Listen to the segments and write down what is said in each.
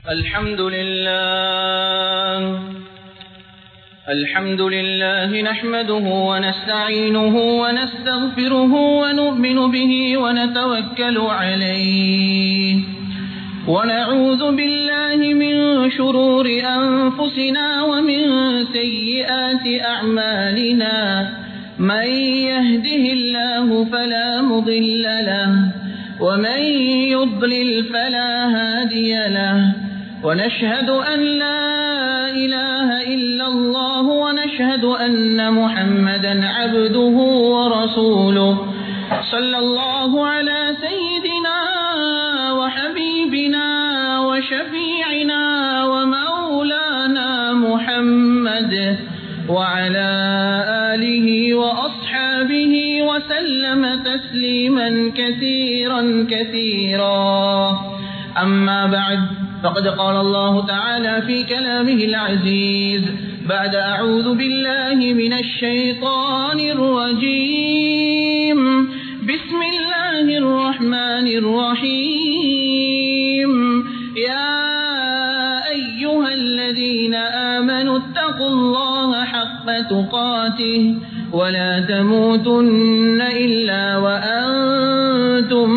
الحمد لله الحمد لله نحمده ونستعينه ونستغفره ونؤمن به ونتوكل عليه ونعوذ بالله من شرور أنفسنا ومن سيئات أعمالنا من يهده الله فلا مضل له ومن يضلل فلا هادي له ونشهد أن لا إله إلا الله ونشهد أن محمدا عبده ورسوله صلى الله على سيدنا وحبيبنا وشفيعنا ومولانا محمد وعلى آله وأصحابه وسلم تسليما كثيرا كثيرا أما بعد فقد قال الله تعالى في كلامه العزيز بعد أعوذ بالله من الشيطان الرجيم بسم الله الرحمن الرحيم يا أيها الذين آمنوا اتقوا الله حق تقاته ولا تموتن إلا وأنتم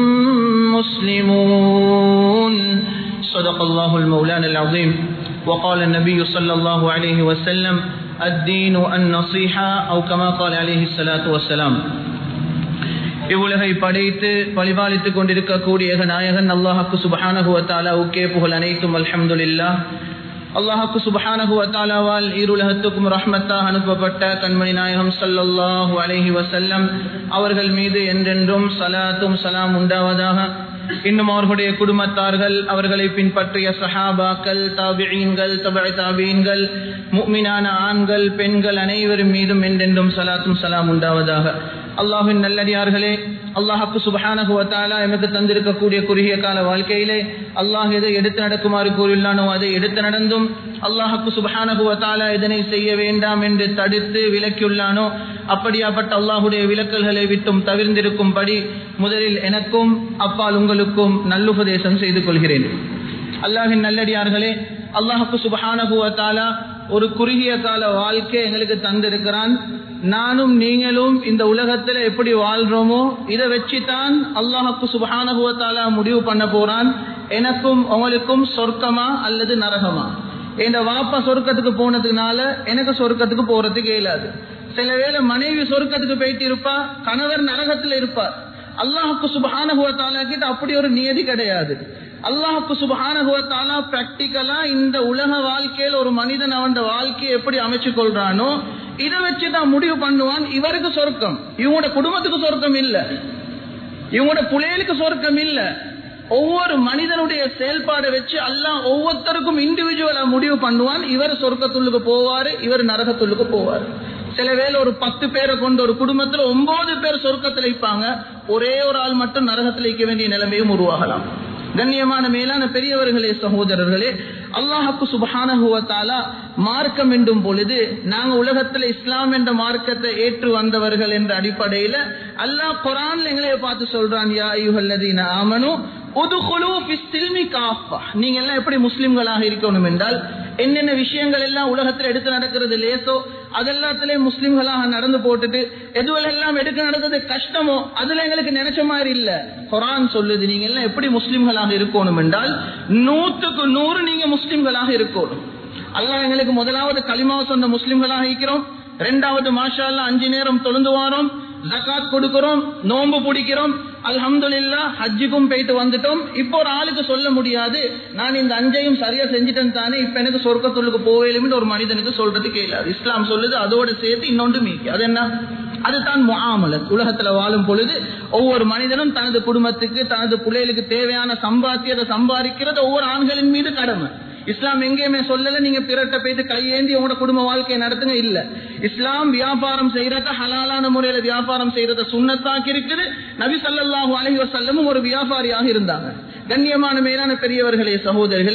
مسلمون صدق الله المولان العظيم وقال النبي صلى الله عليه وسلم الدين النصيحة أو كما قال عليه الصلاة والسلام இவ்வுலகை படைத்து பழிபாலித்துக் கொண்டிருக்கக்கூடிய நாயகன் அல்லாஹாக்கு சுபஹானகுவத்தாலாவுக்கே புகழ் அனைத்தும் அல்ஹம்துலில்லா அல்லாஹாக்கு சுபஹானகுவத்தாலாவால் ஈருலகத்துக்கும் ரஹ்மத்தாக அனுப்பப்பட்ட கண்மணி நாயகம் சல்லல்லாஹு அலஹி வசல்லம் அவர்கள் மீது என்றென்றும் சலாத்தும் சலாம் உண்டாவதாக இன்னும் அவர்களுடைய குடும்பத்தார்கள் அவர்களை பின்பற்றிய சஹாபாக்கள் தாபியீன்கள் தபை தாபீன்கள் முக்மினான ஆண்கள் பெண்கள் அனைவரும் மீதும் என்றென்றும் சலாத்தும் சலாம் உண்டாவதாக அல்லாஹின் நல்லடியார்களே அல்லாஹாக்கு சுபஹானகுவத்தாலா எமக்கு தந்திருக்கக்கூடிய குறுகிய கால வாழ்க்கையிலே அல்லாஹ் எதை எடுத்து நடக்குமாறு கூறியுள்ளானோ அதை எடுத்து நடந்தும் அல்லாஹாக்கு சுபஹானகுவத்தாலா இதனை செய்ய வேண்டாம் என்று தடுத்து விலக்கியுள்ளானோ அப்படியாப்பட்ட அல்லாஹுடைய விலக்கல்களை விட்டும் தவிர்ந்திருக்கும்படி முதலில் எனக்கும் அப்பால் உங்களுக்கும் நல்லுபதேசம் செய்து கொள்கிறேன் அல்லாஹின் நல்லடியார்களே அல்லாஹுக்கு சுபஹானகுவத்தாலா ஒரு குறுகிய கால வாழ்க்கை எங்களுக்கு தந்திருக்கிறான் நானும் நீங்களும் இந்த உலகத்துல எப்படி வாழ்றோமோ இதை வச்சுதான் அல்லாஹுக்கு சுபஹானகுவத்தாலா முடிவு பண்ண போறான் எனக்கும் உங்களுக்கும் சொர்க்கமா அல்லது நரகமா என் வாப்பா சொர்க்கத்துக்கு போனதுனால எனக்கு சொர்க்கத்துக்கு போறதுக்கு இயலாது சில வேளை மனைவி சொர்க்கத்துக்கு போயிட்டு இருப்பா கணவர் நரகத்துல இருப்பார் அல்லாஹுக்கு சுபஹானகுவத்தாலா கிட்ட அப்படி ஒரு நியதி கிடையாது அல்லாஹுக்கு சுபஹானகுவத்தாலா பிராக்டிக்கலா இந்த உலக வாழ்க்கையில் ஒரு மனிதன் அவன் வாழ்க்கையை எப்படி அமைச்சு கொள்றானோ இதை வச்சுதான் முடிவு பண்ணுவான் இவருக்கு சொர்க்கம் இவங்களோட குடும்பத்துக்கு சொர்க்கம் இல்ல இவங்களோட புலையலுக்கு சொர்க்கம் இல்ல ஒவ்வொரு மனிதனுடைய செயல்பாடை வச்சு அல்லாஹ் ஒவ்வொருத்தருக்கும் இண்டிவிஜுவலா முடிவு பண்ணுவான் இவர் சொர்க்கத்துள்ளுக்கு போவாரு இவர் நரகத்துள்ளுக்கு போவார் சில வேளை ஒரு பத்து பேரை கொண்ட ஒரு குடும்பத்துல ஒன்பது பேர் சொர்க்கத்தில் வைப்பாங்க ஒரே ஒரு ஆள் மட்டும் நரகத்தில் வைக்க வேண்டிய நிலைமையும் உருவாகலாம் கண்ணியமான மேலான பெரியவர்களே சகோதரர்களே அல்லாஹுக்கு சுபஹானகுவத்தாலா மார்க்கம் என்றும் பொழுது நாங்க உலகத்துல இஸ்லாம் என்ற மார்க்கத்தை ஏற்று வந்தவர்கள் என்ற அடிப்படையில அல்லாஹ் குரான்ல எங்களைய பார்த்து சொல்றான் யா ஐயுஹல்லதீன ஆமனு நீங்க எல்லாம் எப்படி முஸ்லிம்களாக இருக்கணும் என்றால் என்னென்ன விஷயங்கள் எல்லாம் உலகத்தில் எடுத்து நடக்கிறது லேசோ அதெல்லாத்திலே முஸ்லிம்களாக நடந்து போட்டுட்டு எதுவெல்லாம் எடுக்க நடக்கிறது கஷ்டமோ அதுல எங்களுக்கு நினைச்ச மாதிரி இல்ல குரான் சொல்லுது நீங்க எல்லாம் எப்படி முஸ்லிம்களாக இருக்கணும் என்றால் நூத்துக்கு நூறு நீங்க முஸ்லிம்களாக இருக்கணும் அல்லாஹ் எங்களுக்கு முதலாவது களிமாவை சொன்ன முஸ்லிம்களாக இருக்கிறோம் ரெண்டாவது மாஷா அஞ்சு நேரம் தொழுந்து வாரோம் ஜக்காத் கொடுக்கிறோம் நோன்பு பிடிக்கிறோம் அல்ஹம்துல்லா ஹஜ்ஜுக்கும் போயிட்டு வந்துட்டோம் இப்போ ஒரு ஆளுக்கு சொல்ல முடியாது நான் இந்த அஞ்சையும் சரியா செஞ்சுட்டேன் தானே இப்ப எனக்கு சொர்க்கத்துள்ளுக்கு போவேலும் ஒரு மனிதனுக்கு சொல்றது கேட்காது இஸ்லாம் சொல்லுது அதோட சேர்த்து இன்னொன்று மீக்கி அது என்ன அதுதான் முஆமலத் உலகத்துல வாழும் பொழுது ஒவ்வொரு மனிதனும் தனது குடும்பத்துக்கு தனது பிள்ளைகளுக்கு தேவையான சம்பாத்தியத்தை சம்பாதிக்கிறது ஒவ்வொரு ஆண்களின் மீது கடமை இஸ்லாம் எங்கேயுமே சொல்லல நீங்க பிறட்ட போயிட்டு கையேந்தி உங்களோட குடும்ப வாழ்க்கையை நடத்துங்க இல்ல இஸ்லாம் வியாபாரம் செய்யறத ஹலாலான முறையில வியாபாரம் செய்யறத சுண்ணத்தாக்கி இருக்குது நபி ஸல்லல்லாஹு அலைஹி வஸல்லமும் ஒரு வியாபாரியாக இருந்தாங்க கண்ணியமான மேலான பெரியவர்களே சகோதரர்களே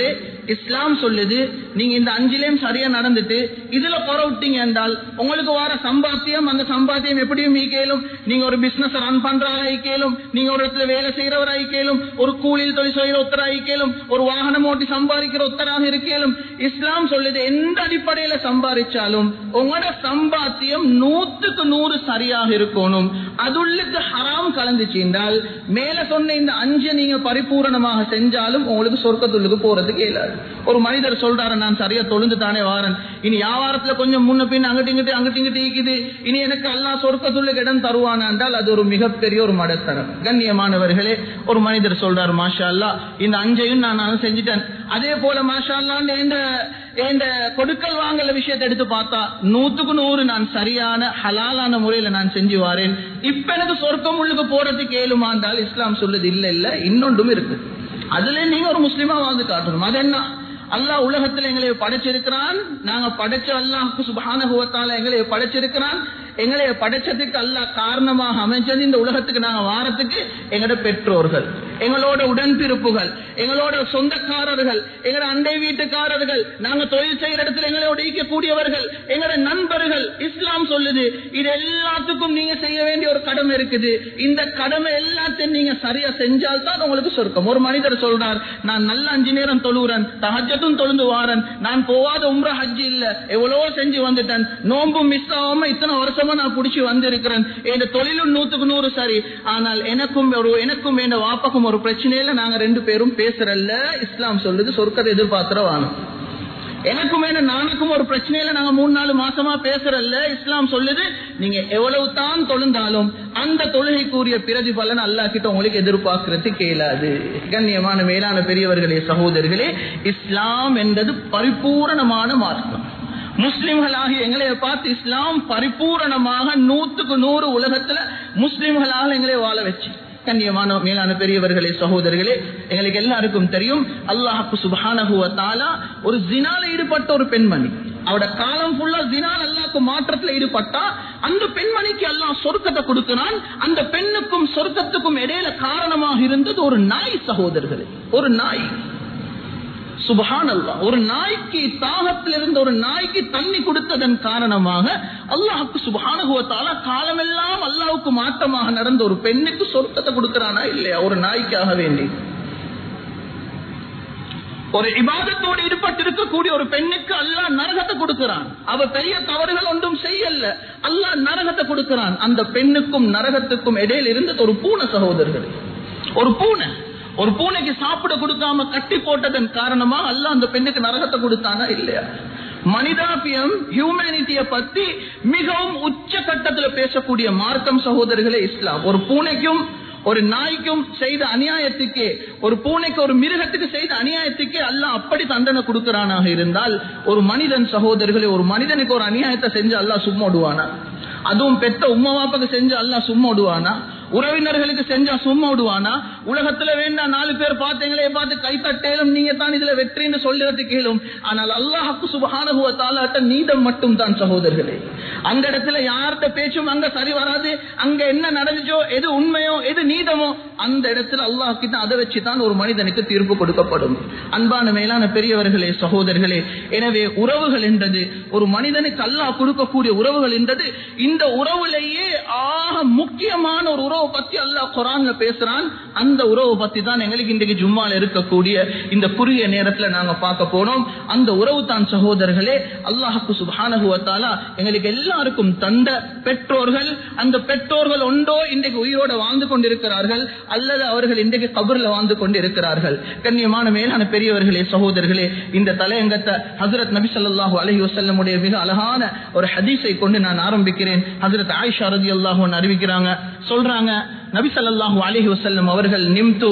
இஸ்லாம் சொல்லுது நீங்க இந்த அஞ்சிலையும் சரியா நடந்துட்டு இதுல குறை விட்டீங்க என்றால் உங்களுக்கு வர சம்பாத்தியம் அந்த சம்பாத்தியம் எப்படியும் ஈக்கேலும் நீங்க ஒரு பிசினஸ் ரன் பண்றவரா ஈக்கேலும் நீங்க ஒரு இடத்துல வேலை செய்யறவரா ஈக்கேலும் ஒரு கூலியில் தொழில் செய்யற ஒத்தரா ஈக்கேலும் ஒரு வாகனம் ஓட்டி சம்பாதிக்கிற ஒத்தராக இருக்கேலும் இஸ்லாம் சொல்லுது எந்த அடிப்படையில சம்பாதிச்சாலும் உங்களோட சம்பாத்தியம் நூத்துக்கு நூறு சரியாக இருக்கணும் அதுள்ளுக்கு ஹராம் கலந்துச்சு என்றால் மேல சொன்ன இந்த அஞ்சு நீங்க பரிபூரணமாக செஞ்சாலும் உங்களுக்கு சொர்க்கத்துள்ளுக்கு போறதுக்கு இயலாது ஒரு மனிதர் சொல்றாரு நான் சரியா தொழுந்து தானே வாரன் இனி வியாபாரத்துல கொஞ்சம் முன்ன பின் அங்கிட்டு இங்கிட்டு அங்கிட்டு இங்கிட்டு ஈக்குது இனி எனக்கு எல்லாம் சொர்க்கத்துள்ளுக்கு இடம் தருவானா என்றால் அது ஒரு மிகப்பெரிய ஒரு மடத்தனம் கண்ணியமானவர்களே ஒரு மனிதர் சொல்றாரு மாஷா அல்லா இந்த அஞ்சையும் நான் நான் செஞ்சுட்டேன் அதே போல மாஷா அல்லான்னு இந்த இந்த கொடுக்கல் வாங்கல விஷயத்தை எடுத்து பார்த்தா நூத்துக்கு நூறு நான் சரியான ஹலாலான முறையில நான் செஞ்சு வாரேன் இப்ப எனக்கு சொர்க்கம் உள்ளுக்கு போறதுக்கு ஏழுமா இருந்தால் இஸ்லாம் சொல்லுது இல்ல இல்ல இன்னொன்றும் இருக்கு அதுல நீங்க ஒரு முஸ்லீமா வாழ்ந்து காட்டணும் அது என்ன அல்லாஹ் உலகத்துல எங்களை படைச்சிருக்கிறான் நாங்க படைச்ச அல்லாஹுக்கு சுபானுவத்தால எங்களை படைச்சிருக்கிறான் எங்களை படைச்சதுக்கு அல்லாஹ் காரணமாக அமைச்சது இந்த உலகத்துக்கு நாங்க வாரத்துக்கு எங்களோட பெற்றோர்கள் எங்களோட உடன்பிறப்புகள் எங்களோட சொந்தக்காரர்கள் எங்களோட அண்டை வீட்டுக்காரர்கள் நாங்க தொழில் செய்யற இடத்துல எங்களோட ஈக்கக்கூடியவர்கள் எங்களோட நண்பர்கள் இஸ்லாம் சொல்லுது இது எல்லாத்துக்கும் நீங்க செய்ய வேண்டிய ஒரு கடமை இருக்குது இந்த கடமை எல்லாத்தையும் நீங்க சரியா செஞ்சால் தான் உங்களுக்கு சொர்க்கம் ஒரு மனிதர் சொல்றார் நான் நல்ல அஞ்சு நேரம் தொழுகிறேன் தஹஜத்தும் தொழுந்து வாரன் நான் போவாத உம்ரா ஹஜ் இல்ல எவ்வளவோ செஞ்சு வந்துட்டேன் நோம்பும் மிஸ் ஆகாம இத்தனை வருஷமா நான் புடிச்சு வந்திருக்கிறேன் என் தொழிலும் நூத்துக்கு நூறு சரி ஆனால் எனக்கும் ஒரு எனக்கும் என் வாப்பக்கும் ஒரு பிரச்சனையில நாங்க ரெண்டு பேரும் பேசுறல்ல இஸ்லாம் சொல்லுது சொர்க்கத்தை எதிர்பார்க்கிற வானம் எனக்கும் என்ன நானுக்கும் ஒரு பிரச்சனையில நாங்க மூணு நாலு மாசமா பேசுறல்ல இஸ்லாம் சொல்லுது நீங்க எவ்வளவு தான் தொழுந்தாலும் அந்த தொழுகைக்குரிய பிரதிபலன் அல்லா கிட்ட உங்களுக்கு எதிர்பார்க்கறது கேளாது கண்ணியமான மேலான பெரியவர்களே சகோதரர்களே இஸ்லாம் என்பது பரிபூரணமான மார்க்கம் முஸ்லிம்களாகி எங்களை பார்த்து இஸ்லாம் பரிபூரணமாக நூத்துக்கு நூறு உலகத்துல முஸ்லிம்களாக எங்களை வாழ வச்சு கண்ணியமான மேலான பெரியவர்களே சகோதரர்களே எங்களுக்கு எல்லாருக்கும் தெரியும் அல்லாஹு சுபானகுவத்தாலா ஒரு ஜினால ஈடுபட்ட ஒரு பெண்மணி அவட காலம் ஃபுல்லா ஜினால் அல்லாக்கு மாற்றத்துல ஈடுபட்டா அந்த பெண்மணிக்கு எல்லாம் சொர்க்கத்தை கொடுக்கிறான் அந்த பெண்ணுக்கும் சொர்க்கத்துக்கும் இடையில காரணமாக இருந்தது ஒரு நாய் சகோதரர்களே ஒரு நாய் சுபஹான் அல்லா ஒரு நாய்க்கு தாகத்தில் இருந்த ஒரு நாய்க்கு தண்ணி கொடுத்ததன் காரணமாக அல்லாஹுக்கு சுபஹானுகுவத்தால காலமெல்லாம் அல்லாவுக்கு மாற்றமாக நடந்த ஒரு பெண்ணுக்கு சொர்க்கத்தை கொடுக்கிறானா இல்லையா ஒரு நாய்க்காக வேண்டி ஒரு இபாதத்தோடு ஈடுபட்டிருக்கக்கூடிய ஒரு பெண்ணுக்கு அல்லாஹ் நரகத்தை கொடுக்கிறான் அவ பெரிய தவறுகள் ஒன்றும் செய்யல அல்லாஹ் நரகத்தை கொடுக்கிறான் அந்த பெண்ணுக்கும் நரகத்துக்கும் இடையில் இருந்தது ஒரு பூனை சகோதரர்கள் ஒரு பூனை ஒரு பூனைக்கு சாப்பிட கொடுக்காம கட்டி போட்டதன் காரணமா அல்ல அந்த பெண்ணுக்கு நரகத்தை கொடுத்தானா இல்லையா மனிதாபியம் ஹியூமனிட்டிய பத்தி மிகவும் உச்ச கட்டத்துல பேசக்கூடிய மார்க்கம் சகோதரர்களே இஸ்லாம் ஒரு பூனைக்கும் ஒரு நாய்க்கும் செய்த அநியாயத்துக்கே ஒரு பூனைக்கு ஒரு மிருகத்துக்கு செய்த அநியாயத்துக்கே அல்ல அப்படி தண்டனை கொடுக்கிறானாக இருந்தால் ஒரு மனிதன் சகோதரர்களே ஒரு மனிதனுக்கு ஒரு அநியாயத்தை செஞ்சு அல்லா சும்மா விடுவானா அதுவும் பெத்த உம்மா வாப்பாக்கு செஞ்சு அல்லா சும்மா விடுவானா உறவினர்களுக்கு செஞ்சா சும்மா விடுவானா உலகத்துல வேண்டாம் நாலு பேர் பார்த்தீங்களே பார்த்து கை தட்டேலும் நீங்க தான் இதுல வெற்றின்னு சொல்றது கேளும் ஆனால் அல்லாஹுக்கு சுபகானுபவத்தாலாட்ட நீதம் மட்டும் தான் சகோதரர்களே அந்த இடத்துல யார்கிட்ட பேச்சும் அங்க சரி வராது அங்க என்ன நடந்துச்சோ எது உண்மையோ எது நீதமோ அந்த இடத்துல அல்லாஹ் கிட்ட அதை வச்சுதான் ஒரு மனிதனுக்கு தீர்ப்பு கொடுக்கப்படும் அன்பான மேலான பெரியவர்களே சகோதரர்களே எனவே உறவுகள் என்றது ஒரு மனிதனுக்கு அல்லாஹ் கொடுக்கக்கூடிய உறவுகள் என்றது இந்த உறவுலேயே ஆக முக்கியமான ஒரு உறவை பத்தி அல்லாஹ் குரான்ல பேசுறான் அந்த உறவை பத்தி தான் எங்களுக்கு இன்றைக்கு ஜும்மால இருக்கக்கூடிய இந்த குறுகிய நேரத்துல நாங்க பார்க்க போனோம் அந்த உறவு தான் சகோதரர்களே அல்லாஹுக்கு சுபானகுவத்தாலா எங்களுக்கு எல்லாருக்கும் தந்த பெற்றோர்கள் அந்த பெற்றோர்கள் ஒன்றோ இன்றைக்கு உயிரோட வாழ்ந்து கொண்டிருக்கிறார்கள் அல்லது அவர்கள் இன்றைக்கு கபர்ல வாழ்ந்து கொண்டிருக்கிறார்கள் கண்ணியமான மேலான பெரியவர்களே சகோதரர்களே இந்த தலையங்கத்தை ஹசரத் நபி சொல்லாஹு அலஹி வசல்லமுடைய மிக அழகான ஒரு ஹதீஸை கொண்டு நான் ஆரம்பிக்கிறேன் ஹசரத் ஆயிஷா ரதி அல்லாஹு அறிவிக்கிறாங்க சொல்றாங்க நபி சல்லாஹூ அலஹி வசல்லம் அவர்கள் நிம்து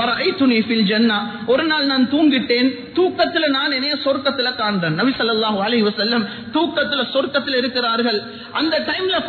ஒரு நாள் நான் தூங்கிட்டேன் தூக்கத்துல நான் என்னைய சொர்க்கத்துல காண்றேன் நபி சல்லாஹூ அலஹி வசல்லம் தூக்கத்துல சொர்க்கத்துல இருக்கிறார்கள் அந்த டைம்ல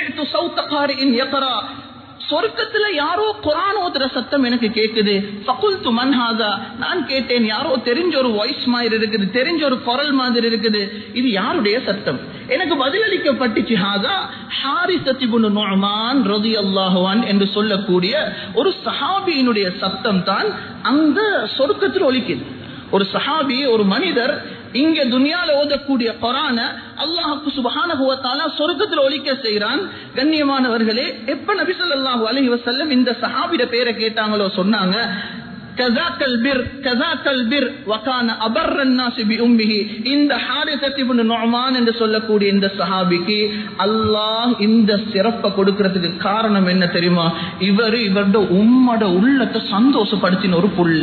சொர்க்கத்துல யாரோ குரான் ஓதுற சத்தம் எனக்கு கேக்குது ஃபகுல்து மன்ஹாதா நான் கேட்டேன் யாரோ தெரிஞ்ச ஒரு வாய்ஸ் மாதிரி இருக்குது தெரிஞ்ச ஒரு குரல் மாதிரி இருக்குது இது யாருடைய சத்தம் எனக்கு பதிலளிக்கப்பட்டுச்சு ஹாதா ஹாரிசத்திபுன் நுஅமான் ரலியல்லாஹு என்று சொல்லக்கூடிய ஒரு சஹாபியினுடைய சத்தம் தான் அந்த சொர்க்கத்தில் ஒலிக்குது ஒரு சஹாபி ஒரு மனிதர் இங்க துனியால ஓதக்கூடிய கொரான அல்லாஹுக்கு சுபஹானஹுவத்தால சொர்க்கத்தில் ஒழிக்க செய்யறான் கண்ணியமானவர்களே எப்ப நபி ஸல்லல்லாஹு அலைஹி வஸல்லம் இந்த சஹாபிட பேரை கேட்டாங்களோ சொன்னாங்க கஸாக்கல் பிர் கஸாக்கல் பிர் வகான அபர்ரன் நாசி பி உம்மிஹி இந்த ஹாரிஸத் இப்னு நுஅமான் என்று சொல்லக்கூடிய இந்த சஹாபிக்கு அல்லாஹ் இந்த சிறப்பை கொடுக்கிறதுக்கு காரணம் என்ன தெரியுமா இவர் இவரோட உம்மோட உள்ளத்தை சந்தோஷப்படுத்தின ஒரு புள்ள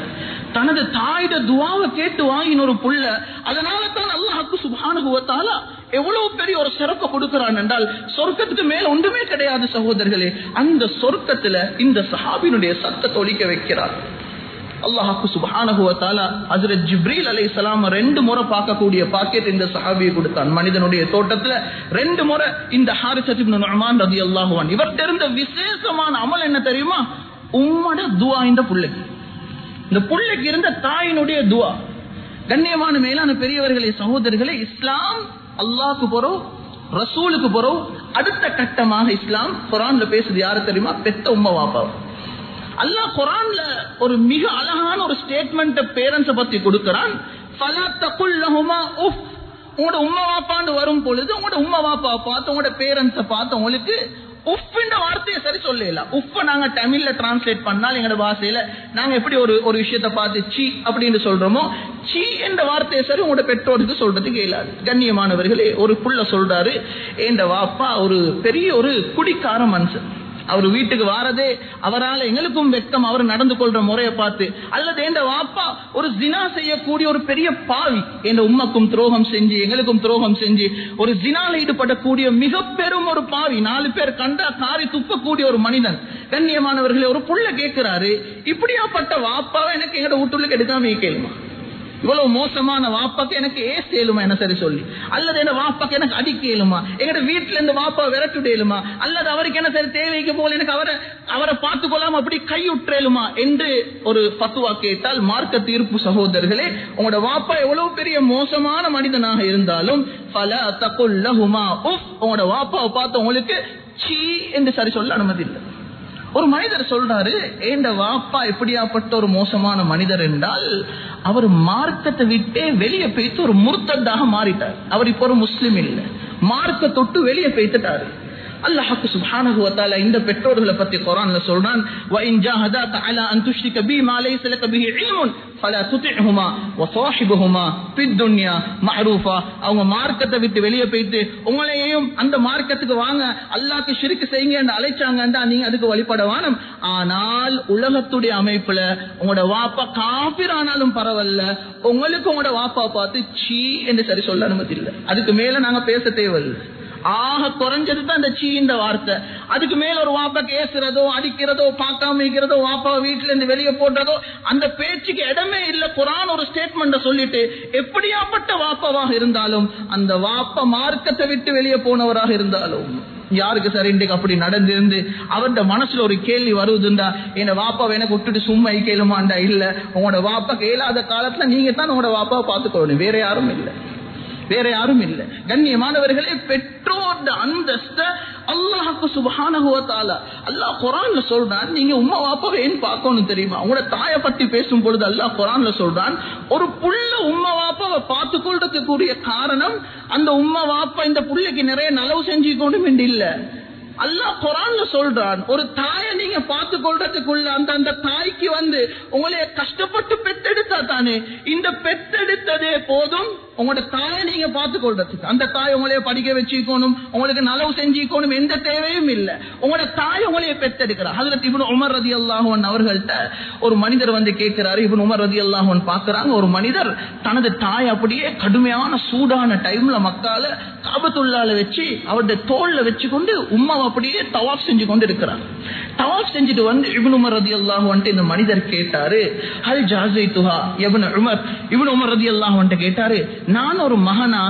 தனது தாயிட துவாவை கேட்டு வாங்கின ஒரு புள்ள அதனால தான் அல்லாஹுக்கு சுபானுகுவத்தால எவ்வளவு பெரிய ஒரு சிறப்பை கொடுக்கிறான் என்றால் சொர்க்கத்துக்கு மேல ஒன்றுமே கிடையாது சகோதரர்களே அந்த சொர்க்கத்துல இந்த சஹாபினுடைய சத்தத்தை ஒலிக்க வைக்கிறார் அல்லாஹாக்கு சுபானகுவத்தால அதுல ஜிப்ரீல் அலை சலாம் ரெண்டு முறை பார்க்கக்கூடிய பாக்கெட் இந்த சஹாபியை கொடுத்தான் மனிதனுடைய தோட்டத்துல ரெண்டு முறை இந்த ஹாரிசத்தின் நுமான் ரதி அல்லாஹுவான் இவர் தெரிந்த விசேஷமான அமல் என்ன தெரியுமா உம்மட துவா இந்த புள்ளைக்கு இந்த புள்ளைக்கு இருந்த தாயினுடைய துவா கண்ணியமான மேலான பெரியவர்களே சகோதரர்களே இஸ்லாம் அல்லாஹ்க்கு போறோம் ரசூலுக்கு போறோம் அடுத்த கட்டமாக இஸ்லாம் குரான்ல பேசுது யாரு தெரியுமா பெத்த உம்மா வாப்பா அல்லாஹ் குரான்ல ஒரு மிக அழகான ஒரு ஸ்டேட்மெண்ட் பேரண்ட்ஸ பத்தி கொடுக்கிறான் ஃபலா தகுல் லஹுமா உஃப் உங்களோட உம்மா வாப்பான்னு வரும் பொழுது உங்களோட உம்மா வாப்பா பார்த்து உங்களோட பேரண்ட்ஸ பார்த்து உங்களுக்கு உஃப்ன்ற வார்த்தையை சரி சொல்லலாம் உஃப்ப நாங்க தமிழ்ல டிரான்ஸ்லேட் பண்ணால் எங்களோட பாஷையில நாங்க எப்படி ஒரு ஒரு விஷயத்த பார்த்து சி அப்படின்னு சொல்றோமோ சி என்ற வார்த்தையை சரி உங்களோட பெற்றோருக்கு சொல்றதுக்கு இயலாது கண்ணியமானவர்களே ஒரு புள்ள சொல்றாரு என்ற வாப்பா ஒரு பெரிய ஒரு குடிக்கார மனுஷன் அவர் வீட்டுக்கு வாரதே அவரால் எங்களுக்கும் வெட்கம் அவர் நடந்து கொள்ற முறையை பார்த்து அல்லது என்ற வாப்பா ஒரு ஜினா செய்யக்கூடிய ஒரு பெரிய பாவி என்ற உம்மக்கும் துரோகம் செஞ்சு எங்களுக்கும் துரோகம் செஞ்சு ஒரு ஜினால ஈடுபடக்கூடிய மிக பெரும் ஒரு பாவி நாலு பேர் கண்டா காரி துப்பக்கூடிய ஒரு மனிதன் கண்ணியமானவர்களே ஒரு புள்ள கேட்கிறாரு இப்படியாப்பட்ட வாப்பாவை எனக்கு எங்கட வீட்டுள்ள எடுக்காம கேளுமா இவ்வளவு மோசமான வாப்பாக்கு எனக்கு ஏசு ஏழுமா என்ன சரி சொல்லி அல்லது என்ன வாப்பாக்கு எனக்கு அடிக்க இயலுமா எங்கட வீட்டுல இருந்து வாப்பா விரட்டுடையலுமா அல்லது அவருக்கு என்ன சரி தேவைக்கு போல எனக்கு அவரை அவரை பார்த்து கொள்ளாம அப்படி கையுற்றேலுமா என்று ஒரு பத்துவா கேட்டால் மார்க்க தீர்ப்பு சகோதரர்களே உங்களோட வாப்பா எவ்வளவு பெரிய மோசமான மனிதனாக இருந்தாலும் பல தகுல்லஹுமா உஃப் உங்களோட வாப்பாவை பார்த்து உங்களுக்கு சீ என்று சரி சொல்ல அனுமதி இல்லை ஒரு மனிதர் சொல்றாரு ஏண்ட வாப்பா எப்படியாப்பட்ட ஒரு மோசமான மனிதர் என்றால் அவர் மார்க்கத்தை விட்டே வெளியே போயிட்டு ஒரு முர்த்ததாக மாறிட்டார் அவர் இப்போ ஒரு முஸ்லிம் இல்லை மார்க்க தொட்டு வெளியே போய்த்துட்டாரு அல்லாஹ்க்கு சுப்ஹானஹு வ தஆலா இந்த பெற்றோர்களை பத்தி குர்ஆன்ல சொல்றான் வ இன் ஜாஹதாக அலா அன் துஷ்ரிக பி மா லைஸ லக பிஹி இல்முன் ஃபலா துதிஹுமா வ ஸாஹிபுஹுமா ஃபித் துன்யா மஅரூஃபா அவங்க மார்க்கத்தை விட்டு வெளியே போயிட்டு உங்களையும் அந்த மார்க்கத்துக்கு வாங்க அல்லாஹ்க்கு ஷிர்க் செய்யுங்கன்னு அழைச்சாங்கன்றா நீங்க அதுக்கு வழிபட வானம் ஆனால் உலகத்துடைய அமைப்புல உங்களோட வாப்பா காபிர் ஆனாலும் பரவாயில்ல உங்களுக்கு உங்களோட வாப்பா பார்த்து சீ என்று சரி சொல்ல அனுமதி இல்லை அதுக்கு மேல நாங்க பேச தேவையில்லை ஆக குறைஞ்சது தான் அந்த சீ இந்த வார்த்தை அதுக்கு மேல ஒரு வாப்பா கேசுறதோ அடிக்கிறதோ பார்க்காம இருக்கிறதோ வாப்பா வீட்டுல இருந்து வெளியே போடுறதோ அந்த பேச்சுக்கு இடமே இல்ல குரான் ஒரு ஸ்டேட்மெண்ட சொல்லிட்டு எப்படியாப்பட்ட வாப்பாவாக இருந்தாலும் அந்த வாப்பா மார்க்கத்தை விட்டு வெளியே போனவராக இருந்தாலும் யாருக்கு சார் இன்றைக்கு அப்படி நடந்திருந்து அவருடைய மனசுல ஒரு கேள்வி வருவதுண்டா என்ன வாப்பாவை எனக்கு விட்டுட்டு சும்மா கேளுமாண்டா இல்ல உங்களோட வாப்பா கேளாத காலத்துல நீங்க தான் உங்களோட வாப்பாவை பார்த்துக்கொள்ளணும் வேற யாரும் இல்லை வேற யாரும் இல்லை கண்ணியமானவர்களே பெற்றோர் அந்தஸ்த அல்லாஹுக்கு சுபஹானகுவத்தால அல்லாஹ் குரான்ல சொல்றான் நீங்க உமா வாப்பாவை ஏன் பார்க்கணும் தெரியுமா உங்களோட தாயை பத்தி பேசும் பொழுது அல்லாஹ் குரான்ல சொல்றான் ஒரு புள்ள உம்மா வாப்பாவை பார்த்து கொள்றதுக்குரிய காரணம் அந்த உம்மா வாப்பா இந்த புள்ளைக்கு நிறைய நலவு செஞ்சுக்கணும் என்று இல்ல அல்லாஹ் குரான்ல சொல்றான் ஒரு தாயை நீங்க பார்த்து கொள்றதுக்குள்ள அந்த அந்த தாய்க்கு வந்து உங்களைய கஷ்டப்பட்டு பெத்தெடுத்தா தானே இந்த பெத்தெடுத்ததே போதும் உங்களோட தாயை நீங்க பார்த்து கொள்றதுக்கு அந்த தாய் உங்களைய படிக்க வச்சுக்கணும் உங்களுக்கு நலவு செஞ்சுக்கணும் எந்த தேவையும் இல்லை உங்களோட தாய் உங்களைய பெத்தெடுக்கிறார் அதுல இவனு உமர் ரதி அல்லாஹன் அவர்கள்ட்ட ஒரு மனிதர் வந்து கேட்கிறாரு இவன் உமர் ரதி அல்லாஹன் பாக்குறாங்க ஒரு மனிதர் தனது தாய் அப்படியே கடுமையான சூடான டைம்ல மக்கால காபத்துள்ளால வச்சு அவருடைய தோல்ல வச்சு கொண்டு உம்மா அப்படியே தவாப் செஞ்சு கொண்டு இருக்கிறார் தவாப் செஞ்சுட்டு வந்து இவன் உமர் ரதி அல்லாஹ் இந்த மனிதர் கேட்டாரு ஹல் ஜாசை துஹா எவன் உமர் இவன் உமர் ரதி அல்லாஹ் கேட்டாரு நான் ஒரு மகனாக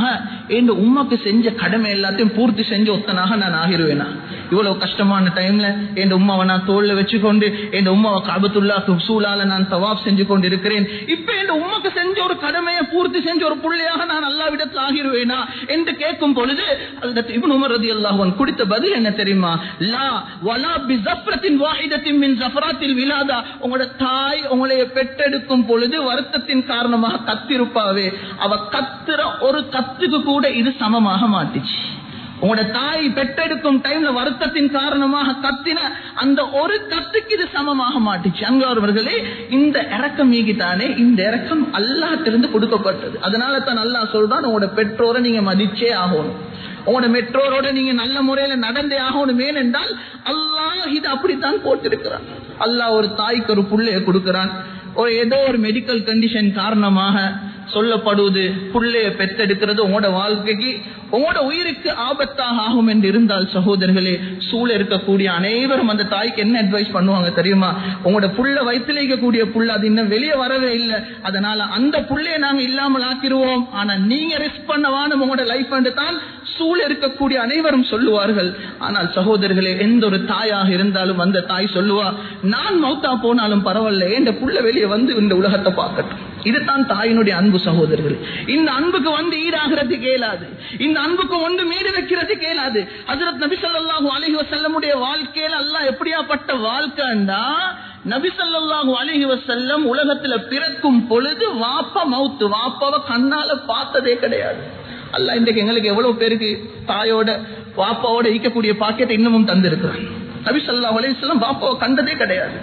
என் உமாக்கு செஞ்ச கடமை எல்லாத்தையும் பூர்த்தி செஞ்ச ஒத்தனாக நான் ஆகிருவேனா இவ்வளவு கஷ்டமான டைம்ல என் உமாவை நான் தோல்ல வச்சுக்கொண்டு என் உமாவை காபத்துல்லா சூழால நான் தவாப் செஞ்சு கொண்டு இருக்கிறேன் இப்ப என் உமாக்கு செஞ்ச ஒரு கடமையை பூர்த்தி செஞ்ச ஒரு புள்ளையாக நான் அல்லா விடத்தில் ஆகிருவேனா என்று கேட்கும் பொழுது இவன் உமர் ரதி அல்லாஹன் குடித்த பதில் என்ன தெரியுமா லா வலா பி ஜஃப்ரத்தின் வாஹிதத்தின் மின் ஜஃப்ராத்தில் விலாதா உங்களோட தாய் உங்களைய பெற்றெடுக்கும் பொழுது வருத்தத்தின் காரணமாக கத்திருப்பாவே அவ கத்துற ஒரு கத்துக்கு கூட இது சமமாக மாட்டுச்சு உங்களோட தாய் பெற்றெடுக்கும் டைம்ல வருத்தத்தின் காரணமாக கத்தின அந்த ஒரு கத்துக்கு இது சமமாக மாட்டுச்சு அங்க அவர்களே இந்த இறக்கம் நீக்கித்தானே இந்த இறக்கம் அல்லாத்திலிருந்து கொடுக்கப்பட்டது அதனால தான் அல்லா சொல்றான் உங்களோட பெற்றோரை நீங்க மதிச்சே ஆகணும் உங்களோட மெட்ரோரோட நீங்க நல்ல முறையில நடந்தே ஆகணும் ஏனென்றால் அல்லாஹ் இது அப்படித்தான் போட்டிருக்கிறான் அல்லாஹ் ஒரு தாய்க்கு ஒரு புள்ளைய கொடுக்கிறான் ஒரு ஏதோ ஒரு மெடிக்கல் கண்டிஷன் காரணமாக சொல்லப்படுவது புள்ளைய பெத்தெடுக்கிறது உங்களோட வாழ்க்கைக்கு உங்களோட உயிருக்கு ஆபத்தாக ஆகும் என்று இருந்தால் சகோதரர்களே சூழ இருக்கக்கூடிய அனைவரும் அந்த தாய்க்கு என்ன அட்வைஸ் பண்ணுவாங்க தெரியுமா உங்களோட புள்ள வயிற்றுல இருக்கக்கூடிய புள்ள அது இன்னும் வெளியே வரவே இல்லை அதனால அந்த புள்ளைய நாங்க இல்லாமல் ஆக்கிடுவோம் ஆனா நீங்க ரிஸ்க் பண்ணவான உங்களோட லைஃப் தான் சூழ இருக்கக்கூடிய அனைவரும் சொல்லுவார்கள் ஆனால் சகோதரர்களே எந்த ஒரு தாயாக இருந்தாலும் அந்த தாய் சொல்லுவா நான் மௌத்தா போனாலும் பரவாயில்ல இந்த புள்ள வெளியே வந்து இந்த உலகத்தை பார்க்கட்டும் இதுதான் தாயினுடைய அன்பு சகோதரர்கள் இந்த அன்புக்கு வந்து ஈடாகிறது கேளாது இந்த அன்புக்கு ஒன்று மீறி வைக்கிறது கேளாது ஹசரத் நபி சொல்லாஹு அலஹி வசல்லமுடைய வாழ்க்கையில எல்லாம் எப்படியாப்பட்ட வாழ்க்கைண்டா நபி சொல்லாஹு அலஹி வசல்லம் உலகத்துல பிறக்கும் பொழுது வாப்பா மவுத்து வாப்பாவை கண்ணால பார்த்ததே கிடையாது அல்ல இன்றைக்கு எங்களுக்கு எவ்வளவு பேருக்கு தாயோட வாப்பாவோட ஈக்கக்கூடிய பாக்கியத்தை இன்னமும் தந்திருக்கிறான் நபி சொல்லா அலையம் பாப்பாவை கண்டதே கிடையாது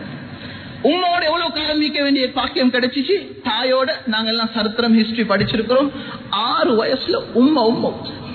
உம்மோட எவ்வளவு காலம் நீக்க வேண்டிய பாக்கியம் கிடைச்சிச்சு தாயோட நாங்க எல்லாம் சரித்திரம் ஹிஸ்டரி படிச்சிருக்கிறோம் ஆறு வயசுல உம்மா உம்மா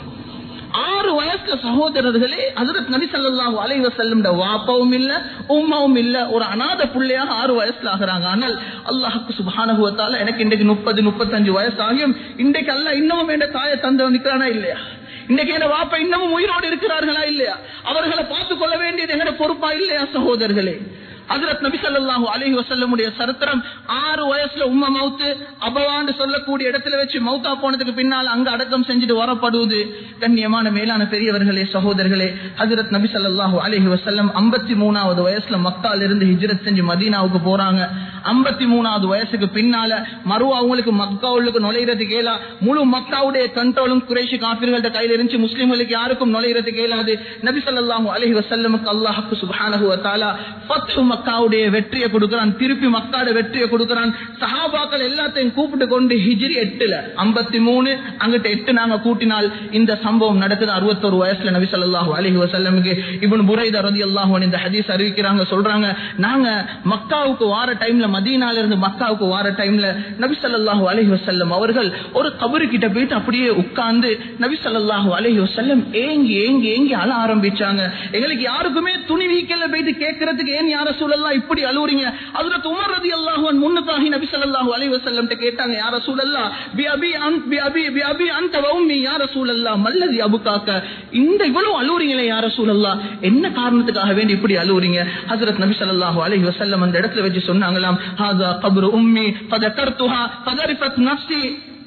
ஆறு வயசுல சகோதரர்களே ஹசரத் நபி சல்லாஹூ அலை வசல்லம் வாப்பாவும் இல்ல உம்மாவும் இல்ல ஒரு அநாத பிள்ளையாக ஆறு வயசுல ஆகுறாங்க ஆனால் அல்லாஹுக்கு சுபானுவத்தால எனக்கு இன்றைக்கு முப்பது முப்பத்தஞ்சு வயசு ஆகியும் இன்றைக்கு அல்ல இன்னமும் என் தாயை தந்தவன் நிற்கிறானா இல்லையா இன்னைக்கு என்ன வாப்பா இன்னமும் உயிரோடு இருக்கிறார்களா இல்லையா அவர்களை பார்த்துக் கொள்ள வேண்டியது எங்கட பொறுப்பா இல்லையா சகோதரர்களே ஹசரத் நபி சல்லாஹூ அலஹி வசல்லமுடைய சரித்திரம் ஆறு வயசுல உம்ம மவுத்து அபவான்னு சொல்லக்கூடிய இடத்துல வச்சு மவுத்தா போனதுக்கு பின்னால் அங்க அடக்கம் செஞ்சுட்டு வரப்படுவது கண்ணியமான மேலான பெரியவர்களே சகோதரர்களே ஹசரத் நபி சல்லாஹூ அலஹி வசல்லம் ஐம்பத்தி மூணாவது வயசுல மக்கால் இருந்து ஹிஜ்ரத் செஞ்சு மதீனாவுக்கு போறாங்க ஐம்பத்தி மூணாவது வயசுக்கு பின்னால மறு அவங்களுக்கு மக்காவுக்கு நுழையிறது கேளா முழு மக்காவுடைய கண்ட்ரோலும் குறைஷி காப்பீர்கள்ட்ட கையில இருந்துச்சு முஸ்லிம்களுக்கு யாருக்கும் நுழையிறது கேளாது நபி சல்லாஹூ அலஹி வசல்லமுக்கு அல்லாஹுக்கு சுபானஹு தாலா மக்காவுடைய வெற்றியை கொடுக்கிறான் திருப்பி மக்காட வெற்றியை கொடுக்கிறான் சஹாபாக்கள் எல்லாத்தையும் கூப்பிட்டு கொண்டு ஹிஜ்ரி எட்டுல ஐம்பத்தி மூணு அங்கிட்ட எட்டு நாங்க கூட்டினால் இந்த சம்பவம் நடக்குது அறுபத்தொரு வயசுல நபி சொல்லாஹு அலஹி வசல்லமுக்கு இவன் புரைத ரதி அல்லாஹு இந்த ஹதீஸ் அறிவிக்கிறாங்க சொல்றாங்க நாங்க மக்காவுக்கு வார டைம்ல மதீனால இருந்து மக்காவுக்கு வார டைம்ல நபி சொல்லாஹு அலஹி வசல்லம் அவர்கள் ஒரு கபரு கிட்ட போயிட்டு அப்படியே உட்கார்ந்து நபி சொல்லாஹு அலஹி வசல்லம் ஏங்கி ஏங்கி ஏங்கி அழ ஆரம்பிச்சாங்க எங்களுக்கு யாருக்குமே துணி வீக்கல்ல போயிட்டு கேட்கறதுக்கு ஏன் யார சூழல்லாம் இப்படி அழுவுறீங்க அதுல உமர் ரதி அல்லாஹுவன் முன்னுக்காகி நபி ஸல்லல்லாஹு அலைஹி வஸல்லம் கேட்டாங்க யார சூழல்லா பி அபி அன் பி அபி பி அபி அந்த வௌமி யார சூழல்லா மல்லதி அபுகாக்க இந்த இவ்வளவு அழுவுறீங்களே யார சூழல்லா என்ன காரணத்துக்காக வேண்டி இப்படி அழுவுறீங்க ஹஜரத் நபி ஸல்லல்லாஹு அலைஹி வஸல்லம் அந்த இடத்துல வச்சு சொன்னாங்களாம் ஹாதா கப்ரு உம்மி ஃபதகர்துஹா ஃபதரிஃபத் நஃப்ஸி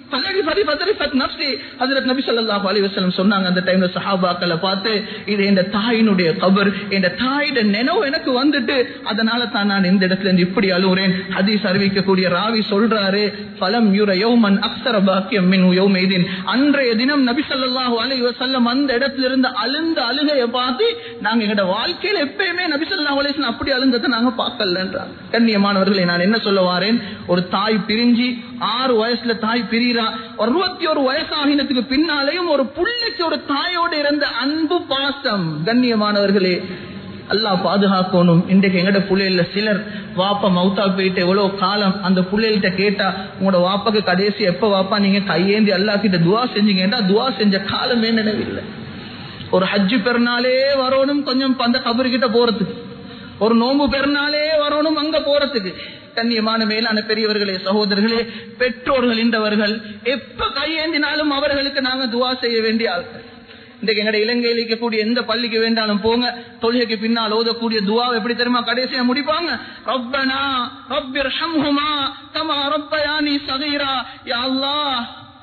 சொன்னாங்க அந்த டைம்ல சஹாபாக்களை பார்த்து இது என் தாயினுடைய கபர் என் தாயிட நினைவு எனக்கு வந்துட்டு அதனால தான் நான் இந்த இடத்துல இருந்து இப்படி அழுகுறேன் ஹதீஸ் அறிவிக்கக்கூடிய ராவி சொல்றாரு பலம் யுர யௌமன் அக்சர பாக்கியம் மின் யௌமெய்தீன் அன்றைய தினம் நபி ஸல்லல்லாஹு அலைஹி வஸல்லம் அந்த இடத்துல இருந்து அழுந்த அழுகைய பார்த்து நாங்க எங்கட வாழ்க்கையில எப்பயுமே நபி ஸல்லல்லாஹு அலைஹி வஸல்லம் அப்படி அழுந்ததை நாங்க பார்க்கலன்றாங்க கண்ணியமானவர்களை நான் என்ன சொல்ல வாரேன் ஒரு தாய் பிரிஞ்சு ஆறு வயசுல தாய் பிரிகிறா அறுபத்தி ஒரு வயசாகினத்துக்கு பின்னாலேயும் ஒரு புள்ளைக்கு ஒரு தாயோடு இருந்த அன்பு பாசம் கண்ணியமானவர்களே அல்லா பாதுகாக்கணும் இன்றைக்கு எங்கட புள்ளையில சிலர் வாப்பா மவுத்தா போயிட்டு எவ்வளவு காலம் அந்த புள்ளைகிட்ட கேட்டா உங்களோட வாப்பாக்கு கடைசி எப்ப வாப்பா நீங்க கையேந்தி அல்லா கிட்ட துவா செஞ்சீங்கன்னா துவா செஞ்ச காலமே நினைவில்லை ஒரு ஹஜ்ஜு பெருநாளே வரணும் கொஞ்சம் அந்த கபருக்கிட்ட போறதுக்கு ஒரு நோம்பு பெருநாளே வரணும் அங்க போறதுக்கு கண்ணியமான மேலான பெரியவர்களே சகோதரர்களே பெற்றோர்கள் இன்றவர்கள் எப்ப கையேந்தினாலும் அவர்களுக்கு நாங்க துவா செய்ய வேண்டிய ஆட்கள் இன்றைக்கு எங்கட இலங்கையில் இருக்கக்கூடிய எந்த பள்ளிக்கு வேண்டாலும் போங்க தொழுகைக்கு பின்னால் ஓதக்கூடிய துவா எப்படி தெரியுமா கடைசியா முடிப்பாங்க ரப்பனா ரப்பிர் ஹம்ஹுமா கமா ரப்பயானி சகீரா யா அல்லாஹ்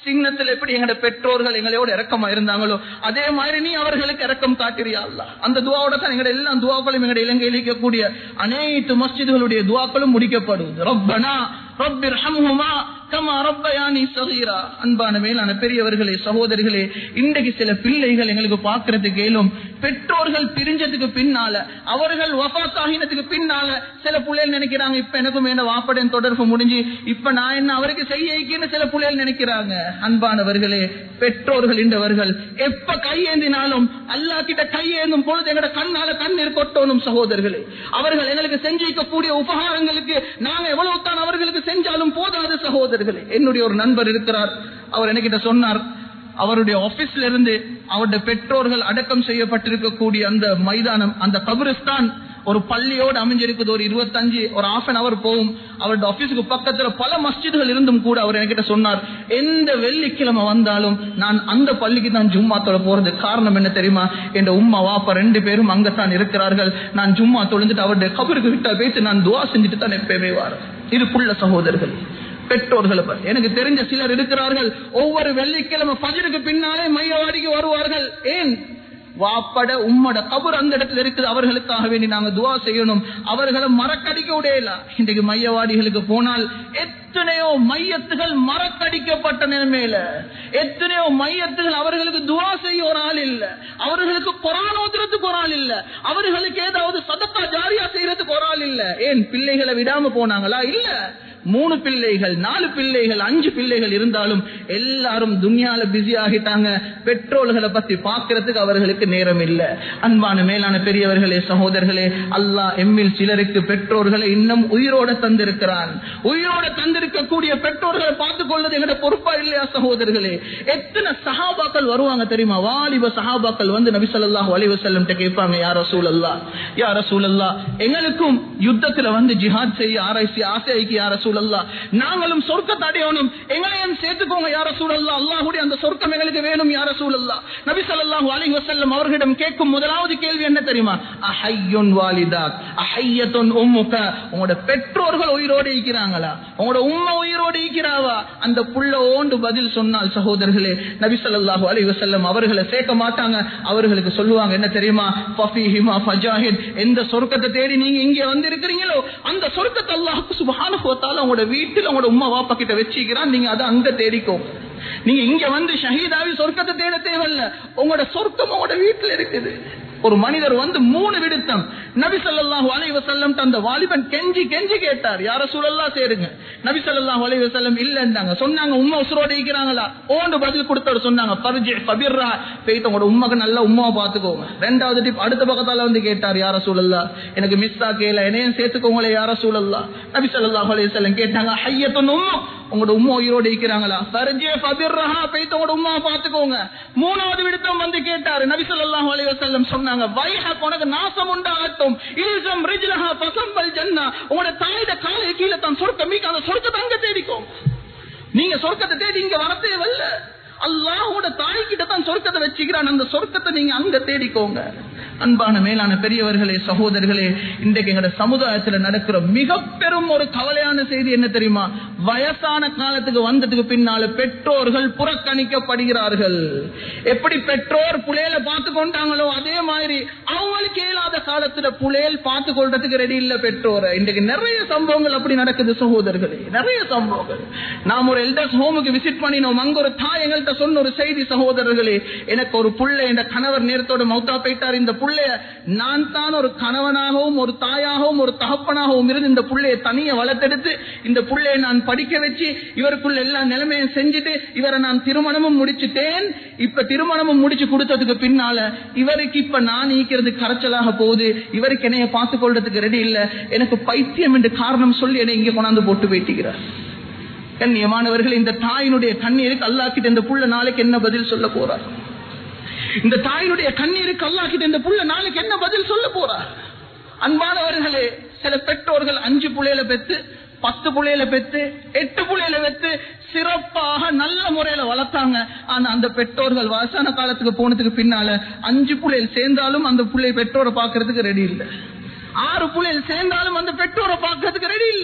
சின்னத்தில் எப்படி எங்களோட பெற்றோர்கள் எங்களோட இறக்கமா இருந்தாங்களோ அதே மாதிரி நீ அவர்களுக்கு இறக்கம் காட்டுறியா அல்ல அந்த துவாவோட தான் எங்களோட எல்லா துவாக்களும் எங்களுடைய இலங்கையில் இருக்கக்கூடிய அனைத்து மஸ்ஜிதுகளுடைய துவாக்களும் முடிக்கப்படுவது ரப்பனா ரப்பிர் ஹம்ஹுமா கமா ரப்பயானி சகீரா அன்பான மேலான பெரியவர்களே சகோதரிகளே இன்றைக்கு சில பிள்ளைகள் எங்களுக்கு பார்க்கறதுக்கு இயலும் பெற்றோர்கள் பிரிஞ்சதுக்கு பின்னால அவர்கள் வஃபாத் ஆகினத்துக்கு பின்னால சில பிள்ளைகள் நினைக்கிறாங்க இப்ப எனக்கும் என்ன வாப்படன் தொடர்பு முடிஞ்சு இப்ப நான் என்ன அவருக்கு செய்யன்னு சில பிள்ளைகள் நினைக்கிறாங்க அன்பானவர்களே பெற்றோர்கள் என்றவர்கள் எப்ப கையேந்தினாலும் அல்லா கிட்ட கையேந்தும் பொழுது எங்கட கண்ணால கண்ணீர் கொட்டணும் சகோதரர்களே அவர்கள் எங்களுக்கு செஞ்சிருக்கக்கூடிய உபகாரங்களுக்கு நாங்க எவ்வளவு தான் அவர்களுக்கு செஞ்சாலும் போதாது சகோதரர்களே என்னுடைய ஒரு நண்பர் இருக்கிறார் அவர் என்கிட்ட சொன்னார் அவருடைய ஆபீஸ்ல இருந்து அவருடைய பெற்றோர்கள் அடக்கம் செய்யப்பட்டிருக்கக்கூடிய அந்த மைதானம் அந்த கபிரிஸ்தான் ஒரு பள்ளியோடு அமைஞ்சிருக்குது ஒரு இருபத்தஞ்சு ஒரு ஹாஃப் அன் அவர் போகும் அவருடைய ஆபீஸுக்கு பக்கத்துல பல மஸ்ஜிதுகள் இருந்தும் கூட அவர் என்கிட்ட சொன்னார் எந்த வெள்ளிக்கிழமை வந்தாலும் நான் அந்த பள்ளிக்கு தான் ஜும்மா தொழ போறது காரணம் என்ன தெரியுமா என் உம்மா வாப்பா ரெண்டு பேரும் அங்கத்தான் இருக்கிறார்கள் நான் ஜும்மா தொழுந்துட்டு அவருடைய கபருக்கு விட்டா பேசி நான் துவா செஞ்சுட்டு தான் எப்பயுமே வாரேன் இதுக்குள்ள சகோதரர்கள் பெற்றோர்களை பத்தி. எனக்கு தெரிஞ்ச சிலர் இருக்கிறார்கள் ஒவ்வொரு வெள்ளிக்கிழமை பஜருக்கு பின்னாலே மையவாடிக்கு வருவார்கள் ஏன் வாப்பட உம்மட கபர் அந்த இடத்துல இருக்குது அவர்களுக்காக வேண்டி நாங்க துவா செய்யணும் அவர்களை மறக்கடிக்க உடையல இன்றைக்கு மையவாடிகளுக்கு போனால் எத்தனையோ மையத்துகள் மறக்கடிக்கப்பட்ட நிலைமையில எத்தனையோ மையத்துகள் அவர்களுக்கு துவா செய்ய ஒரு ஆள் இல்ல அவர்களுக்கு குரான் ஓதுறதுக்கு ஒரு ஆள் இல்ல அவர்களுக்கு ஏதாவது சதக்கா ஜாரியா செய்யறதுக்கு ஒரு ஆள் இல்ல ஏன் பிள்ளைகளை விடாம போனாங்களா இல்ல மூணு பிள்ளைகள் நாலு பிள்ளைகள் அஞ்சு பிள்ளைகள் இருந்தாலும் எல்லாரும் துனியால பிஸி ஆகிட்டாங்க பெட்ரோல்களை பத்தி பாக்குறதுக்கு அவர்களுக்கு நேரம் இல்ல அன்பான மேலான பெரியவர்களே சகோதரர்களே அல்லாஹ் எம்மில் சிலருக்கு பெற்றோர்களை இன்னும் உயிரோட தந்திருக்கிறான் உயிரோட தந்திருக்கக்கூடிய பெற்றோர்களை பார்த்துக் கொள்வது எங்கட பொறுப்பா இல்லையா சகோதரர்களே எத்தனை சஹாபாக்கள் வருவாங்க தெரியுமா வாலிப சஹாபாக்கள் வந்து நபி ஸல்லல்லாஹு அலைஹி வஸல்லம் கேட்பாங்க யார் ரசூலல்லாஹ் யா ரசூலல்லாஹ் எங்களுக்கும் யுத்தத்துல வந்து ஜிஹாத் செய்ய ஆராய்ச்சி ஆசைக்கு யார் ரசூலல்லாஹ் நாங்களும் சொர்க்கத்தை அடையணும் எங்களையும் சேர்த்துக்கோங்க யார் ரசூலல்லாஹ் அல்லாஹ்வுடைய அந்த சொர்க்கம் எங்களுக்கு வேணும் யார் ரசூலல்லாஹ் நபி ஸல்லல்லாஹு அலைஹி வஸல்லம் அவர்களிடம் கேட்கும் முதலாவது கேள்வி என்ன தெரியுமா அஹய்யுன் வாலிதாத் அஹய்யத்துன் உம்முக உங்களோட பெற்றோர்கள் உயிரோடு இருக்கிறாங்களா உங்களோட உம்மை உயிரோடு இருக்கிறாவா அந்த புள்ள ஓண்டு பதில் சொன்னால் சகோதரர்களே நபி ஸல்லல்லாஹு அலைஹி வஸல்லம் அவர்களை சேர்க்க மாட்டாங்க அவர்களுக்கு சொல்லுவாங்க என்ன தெரியுமா ஃபஃபீஹிமா ஃபஜாஹித் எந்த சொர்க்கத்தை தேடி நீங்க இங்க வந்து இருக்கிறீங்களோ அந்த சொர்க்கத்தை அல்லாஹ் சுப்ஹானஹு வ தஆலா உங்களோட வீட்டுல உங்களோட உம்மா வாப்பா கிட்ட வச்சிக்கிறான் நீங்க அதை அங்க தேடிக்கோங்க நீங்க இங்க வந்து ஷஹீதாவி சொர்க்கத்தை தேட தேவையில்ல உங்களோட சொர்க்கம் உங்களோட வீட்டுல இருக்குது ஒரு மனிதர் வந்து மூணு விடுத்தம் நபி ஸல்லல்லாஹு அலைஹி வஸல்லம் அந்த வாலிபன் கெஞ்சி கெஞ்சி கேட்டார் யார சூழல்லாம் சேருங்க நபி ஸல்லல்லாஹு அலைஹி வஸல்லம் இல்லன்றாங்க சொன்னாங்க உம்மா உசுரோட இருக்கிறாங்களா ஓண்டு பதில் கொடுத்தவர் சொன்னாங்க பர்ஜி ஃபபிர்ரா போயிட்டு உங்களோட உம்மாக்கு நல்ல உம்மாவை பார்த்துக்கோங்க ரெண்டாவது டிப் அடுத்த பக்கத்தால வந்து கேட்டார் யார சூழல்லா எனக்கு மிஸ் ஆகல என்னையும் சேர்த்துக்கோங்களே யார சூழல்லா நபி ஸல்லல்லாஹு அலைஹி வஸல்லம் கேட்டாங்க ஹய்யத்துன் உம்மா உங்களோட உம்மா உயிரோட இருக்கிறாங்களா பர்ஜி ஃபபிர்ரா போயிட்டு உங்களோட உம்மாவை பார்த்துக்கோங்க மூணாவது விடுத்தம் வந்து கேட்டாரு நபி ஸல்லல்லாஹு அலைஹி வஸல்லம் சொன்னாங்க வைஹக் உனக்கு நாசம் உண்டாகட்டும் இல்சம் ரிஜ்லஹா ஃபசம்பல் ஜன்னா உங்களோட தாயோட காலை கீழே தான் சொர்க்கம் மீக்க அந்த சொர்க்கத்தை அங்க தேடிக்கோங்க நீங்க சொர்க்கத்தை தேடி இங்க வரத்தே வரல அல்லாஹோட தாய் கிட்ட தான் சொர்க்கத்தை வச்சுக்கிறான் அந்த சொர்க்கத்தை நீங்க அங்க தேடிக்கோங்க அன்பான மேலான பெரியவர்களே சகோதரர்களே இன்றைக்கு எங்களோட சமுதாயத்துல நடக்கிற மிக பெரும் ஒரு கவலையான செய்தி என்ன தெரியுமா வயசான காலத்துக்கு வந்ததுக்கு பின்னால பெற்றோர்கள் புறக்கணிக்கப்படுகிறார்கள் எப்படி பெற்றோர் புலையில பார்த்து கொண்டாங்களோ அதே மாதிரி அவங்களுக்கு இயலாத காலத்துல புலையல் பார்த்து கொள்றதுக்கு ரெடி இல்ல பெற்றோரை இன்றைக்கு நிறைய சம்பவங்கள் அப்படி நடக்குது சகோதரர்களே நிறைய சம்பவங்கள் நாம் ஒரு எல்டர்ஸ் ஹோமுக்கு விசிட் பண்ணினோம் அங்க ஒரு தாய் எங்கள்கிட்ட சொன்ன ஒரு செய்தி சகோதரர்களே எனக்கு ஒரு புள்ள இந்த கணவர் நேரத்தோட மௌத்தா போயிட்டார் இந்த புள்ளைய நான் தான் ஒரு கணவனாகவும் ஒரு தாயாகவும் ஒரு தகப்பனாகவும் இருந்து இந்த புள்ளைய தனிய வளர்த்தெடுத்து இந்த புள்ளைய நான் படிக்க வச்சு இவருக்குள்ள எல்லா நிலைமையும் செஞ்சுட்டு இவரை நான் திருமணமும் முடிச்சுட்டேன் இப்ப திருமணமும் முடிச்சு கொடுத்ததுக்கு பின்னால இவருக்கு இப்ப நான் ஈக்கிறது கரைச்சலாக போகுது இவருக்கு என்னைய பார்த்துக் கொள்றதுக்கு ரெடி இல்ல எனக்கு பைத்தியம் என்று காரணம் சொல்லி என்னை இங்க கொண்டாந்து போட்டு வைட்டுகிறார் கண்ணியமானவர்கள் இந்த தாயினுடைய கண்ணீருக்கு அல்லாக்கிட்ட இந்த புள்ள நாளைக்கு என்ன பதில் சொல்ல போறார் இந்த தாயினுடைய கண்ணீருக்கு அல்லாக்கிட்ட இந்த புள்ள நாளைக்கு என்ன பதில் சொல்ல போறார் அன்பானவர்களே சில பெற்றோர்கள் அஞ்சு புள்ளையில பெத்து பத்து புள்ளையில பெத்து எட்டு புள்ளையில பெத்து சிறப்பாக நல்ல முறையில வளர்த்தாங்க ஆனா அந்த பெற்றோர்கள் வயசான காலத்துக்கு போனதுக்கு பின்னால அஞ்சு புள்ளையில் சேர்ந்தாலும் அந்த புள்ளை பெற்றோரை பாக்குறதுக்கு ரெடி இல்லை ஆறு புள்ளையில் சேர்ந்தாலும் அந்த பெற்றோரை பார்க்கறதுக்கு ரெடி இல்ல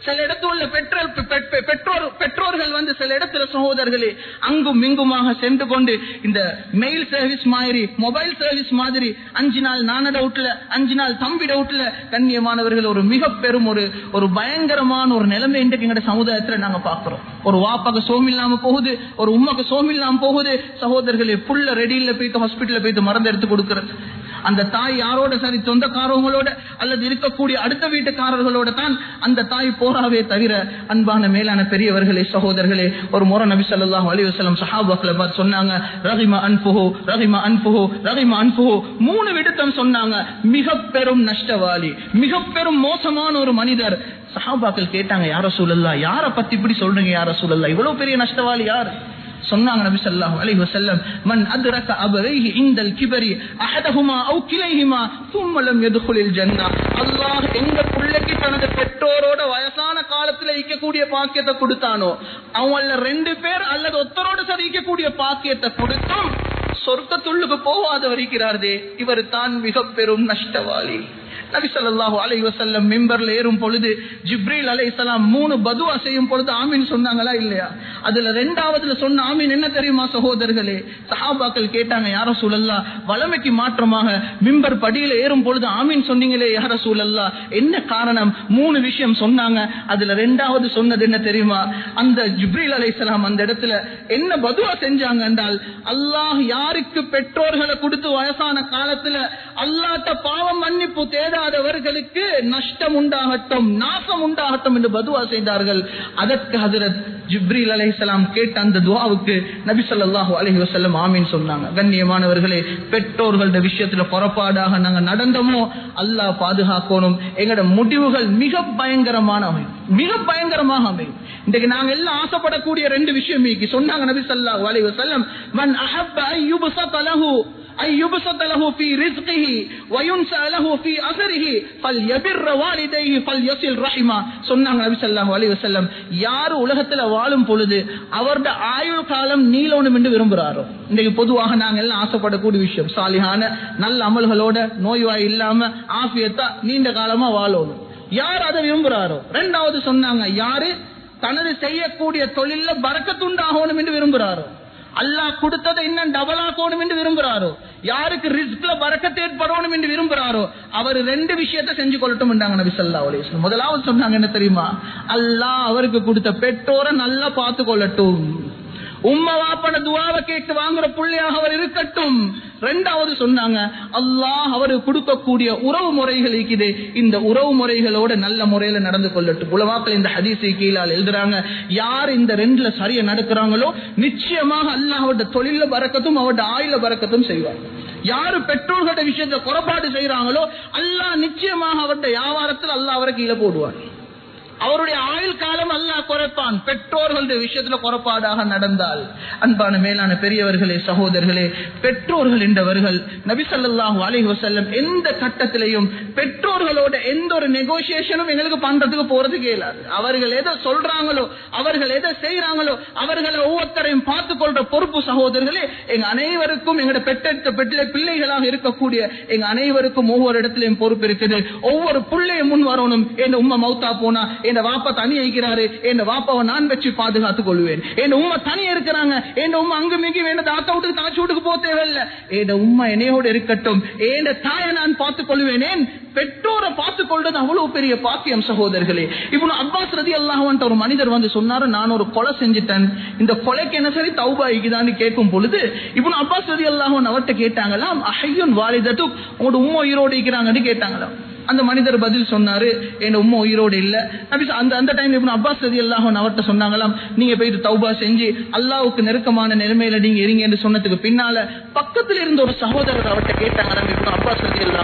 சில இடத்துல உள்ள பெற்றோர் பெ- பெ- பெற்றோர் பெற்றோர்கள் வந்து சில இடத்துல சகோதரர்களே அங்கும் இங்குமாக சென்று கொண்டு இந்த மெயில் சர்வீஸ் மாதிரி மொபைல் சர்வீஸ் மாதிரி அஞ்சு நாள் நான டவுட்ல அஞ்சு நாள் தம்பி டவுட்ல கண்ணியமானவர்கள் ஒரு மிக பெரும் ஒரு ஒரு பயங்கரமான ஒரு நிலைமை இன்றைக்கு எங்க சமுதாயத்துல நாங்க பாக்குறோம் ஒரு வாப்பாக்கு சோம் இல்லாம போகுது ஒரு உமாக்கு சோம் இல்லாம போகுது சகோதரர்களே புள்ள ரெடியில போயிட்டு ஹாஸ்பிட்டல்ல போயிட்டு மருந்து எடுத்து கொடுக்கறது அந்த தாய் யாரோட சரி சொந்தக்காரவங்களோட அல்லது இருக்கக்கூடிய அடுத்த வீட்டுக்காரர்களோட தான் அந்த தாய் போராவே தவிர அன்பான மேலான பெரியவர்களே சகோதரர்களே ஒரு முறை நபி ஸல்லல்லாஹு அலைஹி வஸல்லம் சஹாபாக்களை பார்த்து சொன்னாங்க ரஹிம அன்ஃபுஹு ரஹிம அன்ஃபுஹு ரஹிம அன்ஃபுஹு மூணு விடுத்தம் சொன்னாங்க மிக பெரும் நஷ்டவாளி மிக பெரும் மோசமான ஒரு மனிதர் சஹாபாக்கள் கேட்டாங்க யார சூழல்லா யார பத்தி இப்படி சொல்றீங்க யார சூழல்லா இவ்வளவு பெரிய நஷ்டவாளி யார் சொன்னாங்க நபி ஸல்லல்லாஹு அலைஹி வஸல்லம் மன் அத்ரக அபவைஹி இந்தல் கிபரி அஹதஹுமா அவ் கிலைஹிமா ثم لم يدخل الجنه அல்லாஹ் எங்க பிள்ளைக்கு தனது பெற்றோரோட வயசான காலத்துல இருக்கக்கூடிய பாக்கியத்தை கொடுத்தானோ அவங்கள ரெண்டு பேர் அல்லது ஒத்தரோட சரி இருக்கக்கூடிய பாக்கியத்தை கொடுத்தும் சொர்க்கத்துள்ளுக்கு போகாத இருக்கிறாரே இவர் தான் மிக பெரும் நஷ்டவாளி நபி ஸல்லல்லாஹு அலைஹி வஸல்லம் மிம்பர்ல ஏறும் பொழுது ஜிப்ரீல் அலைஹிஸ்ஸலாம் மூணு பதுவா செய்யும் பொழுது ஆமீன் சொன்னாங்களா இல்லையா அதுல ரெண்டாவதுல சொன்ன ஆமீன் என்ன தெரியுமா சகோதரர்களே சஹாபாக்கள் கேட்டாங்க யார சூழல்லா வளமைக்கு மாற்றமாக மிம்பர் படியில ஏறும் பொழுது ஆமீன் சொன்னீங்களே யார சூழல்லா என்ன காரணம் மூணு விஷயம் சொன்னாங்க அதுல ரெண்டாவது சொன்னது என்ன தெரியுமா அந்த ஜிப்ரீல் அலைஹிஸ்ஸலாம் அந்த இடத்துல என்ன பதுவா செஞ்சாங்க என்றால் அல்லாஹ் யாருக்கு பெற்றோர்களை கொடுத்து வயசான காலத்துல அல்லாட்ட பாவம் மன்னிப்பு தேடாதவர்களுக்கு நஷ்டம் உண்டாகட்டும் நாசம் உண்டாகட்டும் என்று பதுவா செய்தார்கள் அதற்கு ஹஜரத் ஜிப்ரீல் அலைஹிஸ்ஸலாம் கேட்ட அந்த துவாவுக்கு நபி ஸல்லல்லாஹு அலைஹி வஸல்லம் ஆமீன் சொன்னாங்க கண்ணியமானவர்களே பெற்றோர்களோட விஷயத்துல புறப்பாடாக நாங்க நடந்தோமோ அல்லாஹ் பாதுகாக்கணும் எங்களோட முடிவுகள் மிக பயங்கரமான அமையும் மிக பயங்கரமாக அமையும் இன்றைக்கு நாங்க எல்லாம் ஆசைப்படக்கூடிய ரெண்டு விஷயம் இன்னைக்கு சொன்னாங்க நபி ஸல்லல்லாஹு அலைஹி வஸல்லம் மன் அஹப்ப அய்யுபஸத லஹு أن يبسط له في رزقه وينسى له في أثره فليبر والديه فليصل رحمه சொன்னாங்க நபி ஸல்லல்லாஹு அலைஹி வஸல்லம் யார் உலகத்துல வாழும் பொழுது அவருடைய ஆயுள் காலம் நீளணும் என்று விரும்புறாரோ இன்னைக்கு பொதுவாக நாங்க எல்லாம் ஆசைப்படக்கூடிய விஷயம் சாலிஹான நல்ல அமல்களோட நோய்வாய் இல்லாம ஆஃபியத்தா நீண்ட காலமா வாழணும் யார் அதை விரும்புறாரோ ரெண்டாவது சொன்னாங்க யாரு தனது செய்யக்கூடிய தொழில பறக்கத்துண்டாகணும் என்று விரும்புறாரோ அல்லாஹ் கொடுத்ததை இன்னும் டபுள் ஆக்கணும் என்று விரும்புறாரோ யாருக்கு ரிஸ்க்ல பறக்கத்து ஏற்படணும் என்று விரும்புறாரோ அவர் ரெண்டு விஷயத்தை செஞ்சு கொள்ளட்டும் நபி ஸல்லல்லாஹு அலைஹி வஸல்லம் முதலாவது சொன்னாங்க என்ன தெரியுமா அல்லாஹ் அவருக்கு கொடுத்த பெற்றோரை நல்லா பார்த்து கொள்ளட்டும் உம்மா வாப்பன துவாவை கேட்டு வாங்குற புள்ளையாக அவர் இருக்கட்டும் ரெண்டாவது சொன்னாங்க அல்லாஹ் அவருக்கு கொடுக்கக்கூடிய உறவு முறைகள் இருக்குது இந்த உறவு முறைகளோட நல்ல முறையில நடந்து கொள்ளட்டும் உலவாக்கள் இந்த ஹதீஸை கீழால் எழுதுறாங்க யார் இந்த ரெண்டுல சரியா நடக்கிறாங்களோ நிச்சயமாக அல்லாஹ் அவருடைய தொழில பறக்கத்தும் அவருடைய ஆயுள பறக்கத்தும் செய்வார் யாரு பெற்றோர்களோட விஷயத்தை குறைபாடு செய்யறாங்களோ அல்லாஹ் நிச்சயமாக அவருடைய வியாபாரத்தில் அல்லாஹ் அவரை கீழே போடுவார் அவருடைய ஆயுள் காலம் அல்லாஹ் குறைப்பான் பெற்றோர்களுடைய விஷயத்துல குறைபாடாக நடந்தால் அன்பான மேலான பெரியவர்களே சகோதரர்களே பெற்றோர்கள் என்றவர்கள் நபி ஸல்லல்லாஹு அலைஹி வஸல்லம் எந்த கட்டத்திலையும் பெற்றோர்களோட எந்த ஒரு நெகோசியேஷனும் எங்களுக்கு பண்றதுக்கு போறதுக்கு இயலாது அவர்கள் எதை சொல்றாங்களோ அவர்கள் எதை செய்யறாங்களோ அவர்களை ஒவ்வொருத்தரையும் பார்த்து கொள்ற பொறுப்பு சகோதரர்களே எங்க அனைவருக்கும் எங்களோட பெற்றெடுத்த பெற்ற பிள்ளைகளாக இருக்கக்கூடிய எங்க அனைவருக்கும் ஒவ்வொரு இடத்திலையும் பொறுப்பு இருக்குது ஒவ்வொரு பிள்ளையும் முன் வரணும் என் உம்மா மௌத்தா போனா என் வாப்பா தனி வைக்கிறாரு என் வாப்பாவை நான் வச்சு பாதுகாத்துக் கொள்வேன் என் உம்மா தனி இருக்கிறாங்க என் உம்மா அங்கு மிகி வேணும் தாத்தா வீட்டுக்கு தாச்சி வீட்டுக்கு போக தேவையில்லை என் உம்மா என்னையோடு இருக்கட்டும் என் தாயை நான் பார்த்துக் கொள்வேன் ஏன் பெற்றோரை பார்த்துக் கொள்றது அவ்வளவு பெரிய பாக்கியம் சகோதரர்களே இப்போ அப்பாஸ் ரதி அல்லாஹ் ஒரு மனிதர் வந்து சொன்னாரு நான் ஒரு கொலை செஞ்சுட்டேன் இந்த கொலைக்கு என்ன சரி தௌபாய்க்குதான்னு கேட்கும் பொழுது இப்போ அப்பாஸ் ரதி அல்லாஹ் அவர்கிட்ட கேட்டாங்களாம் அஹையுன் வாலிதத்து உங்களோட உம்மா உயிரோடு இருக்கிறாங்கன்னு கேட்டாங்களாம் அந்த மனிதர் பதில் சொன்னாரு என் உம்மா உயிரோடு இல்ல நபி சொ- அந்த அந்த டைம் இப்ப அப்பாஸ் ரதி அல்லாஹ் அவர்கிட்ட சொன்னாங்களாம் நீங்க போயிட்டு தௌபா செஞ்சு அல்லாஹ்வுக்கு நெருக்கமான நிலைமையில நீங்க இருங்க என்று சொன்னதுக்கு பின்னால பக்கத்துல இருந்த ஒரு சகோதரர் அவர்கிட்ட கேட்டாங்க இப்ப அப்பாஸ் ரதி அல்லாஹ்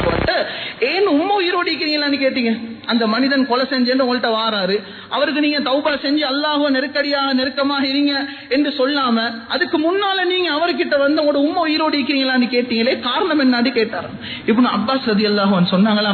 ஏன் உம்மா உயிரோடு இருக்கிறீங்களான்னு கேட்டீங்க அந்த மனிதன் கொலை செஞ்சேன்னு உங்கள்ட்ட வாராரு அவருக்கு நீங்க தௌபா செஞ்சு அல்லாஹ்வை நெருக்கடியாக நெருக்கமாக இருங்க என்று சொல்லாம அதுக்கு முன்னால நீங்க அவர்கிட்ட வந்து உங்களோட உம்மா உயிரோடு இருக்கிறீங்களான்னு கேட்டீங்களே காரணம் என்னன்னு கேட்டாராம் இப்ப அப்பாஸ் ரதி அல்லாஹன் சொன்னாங்களாம்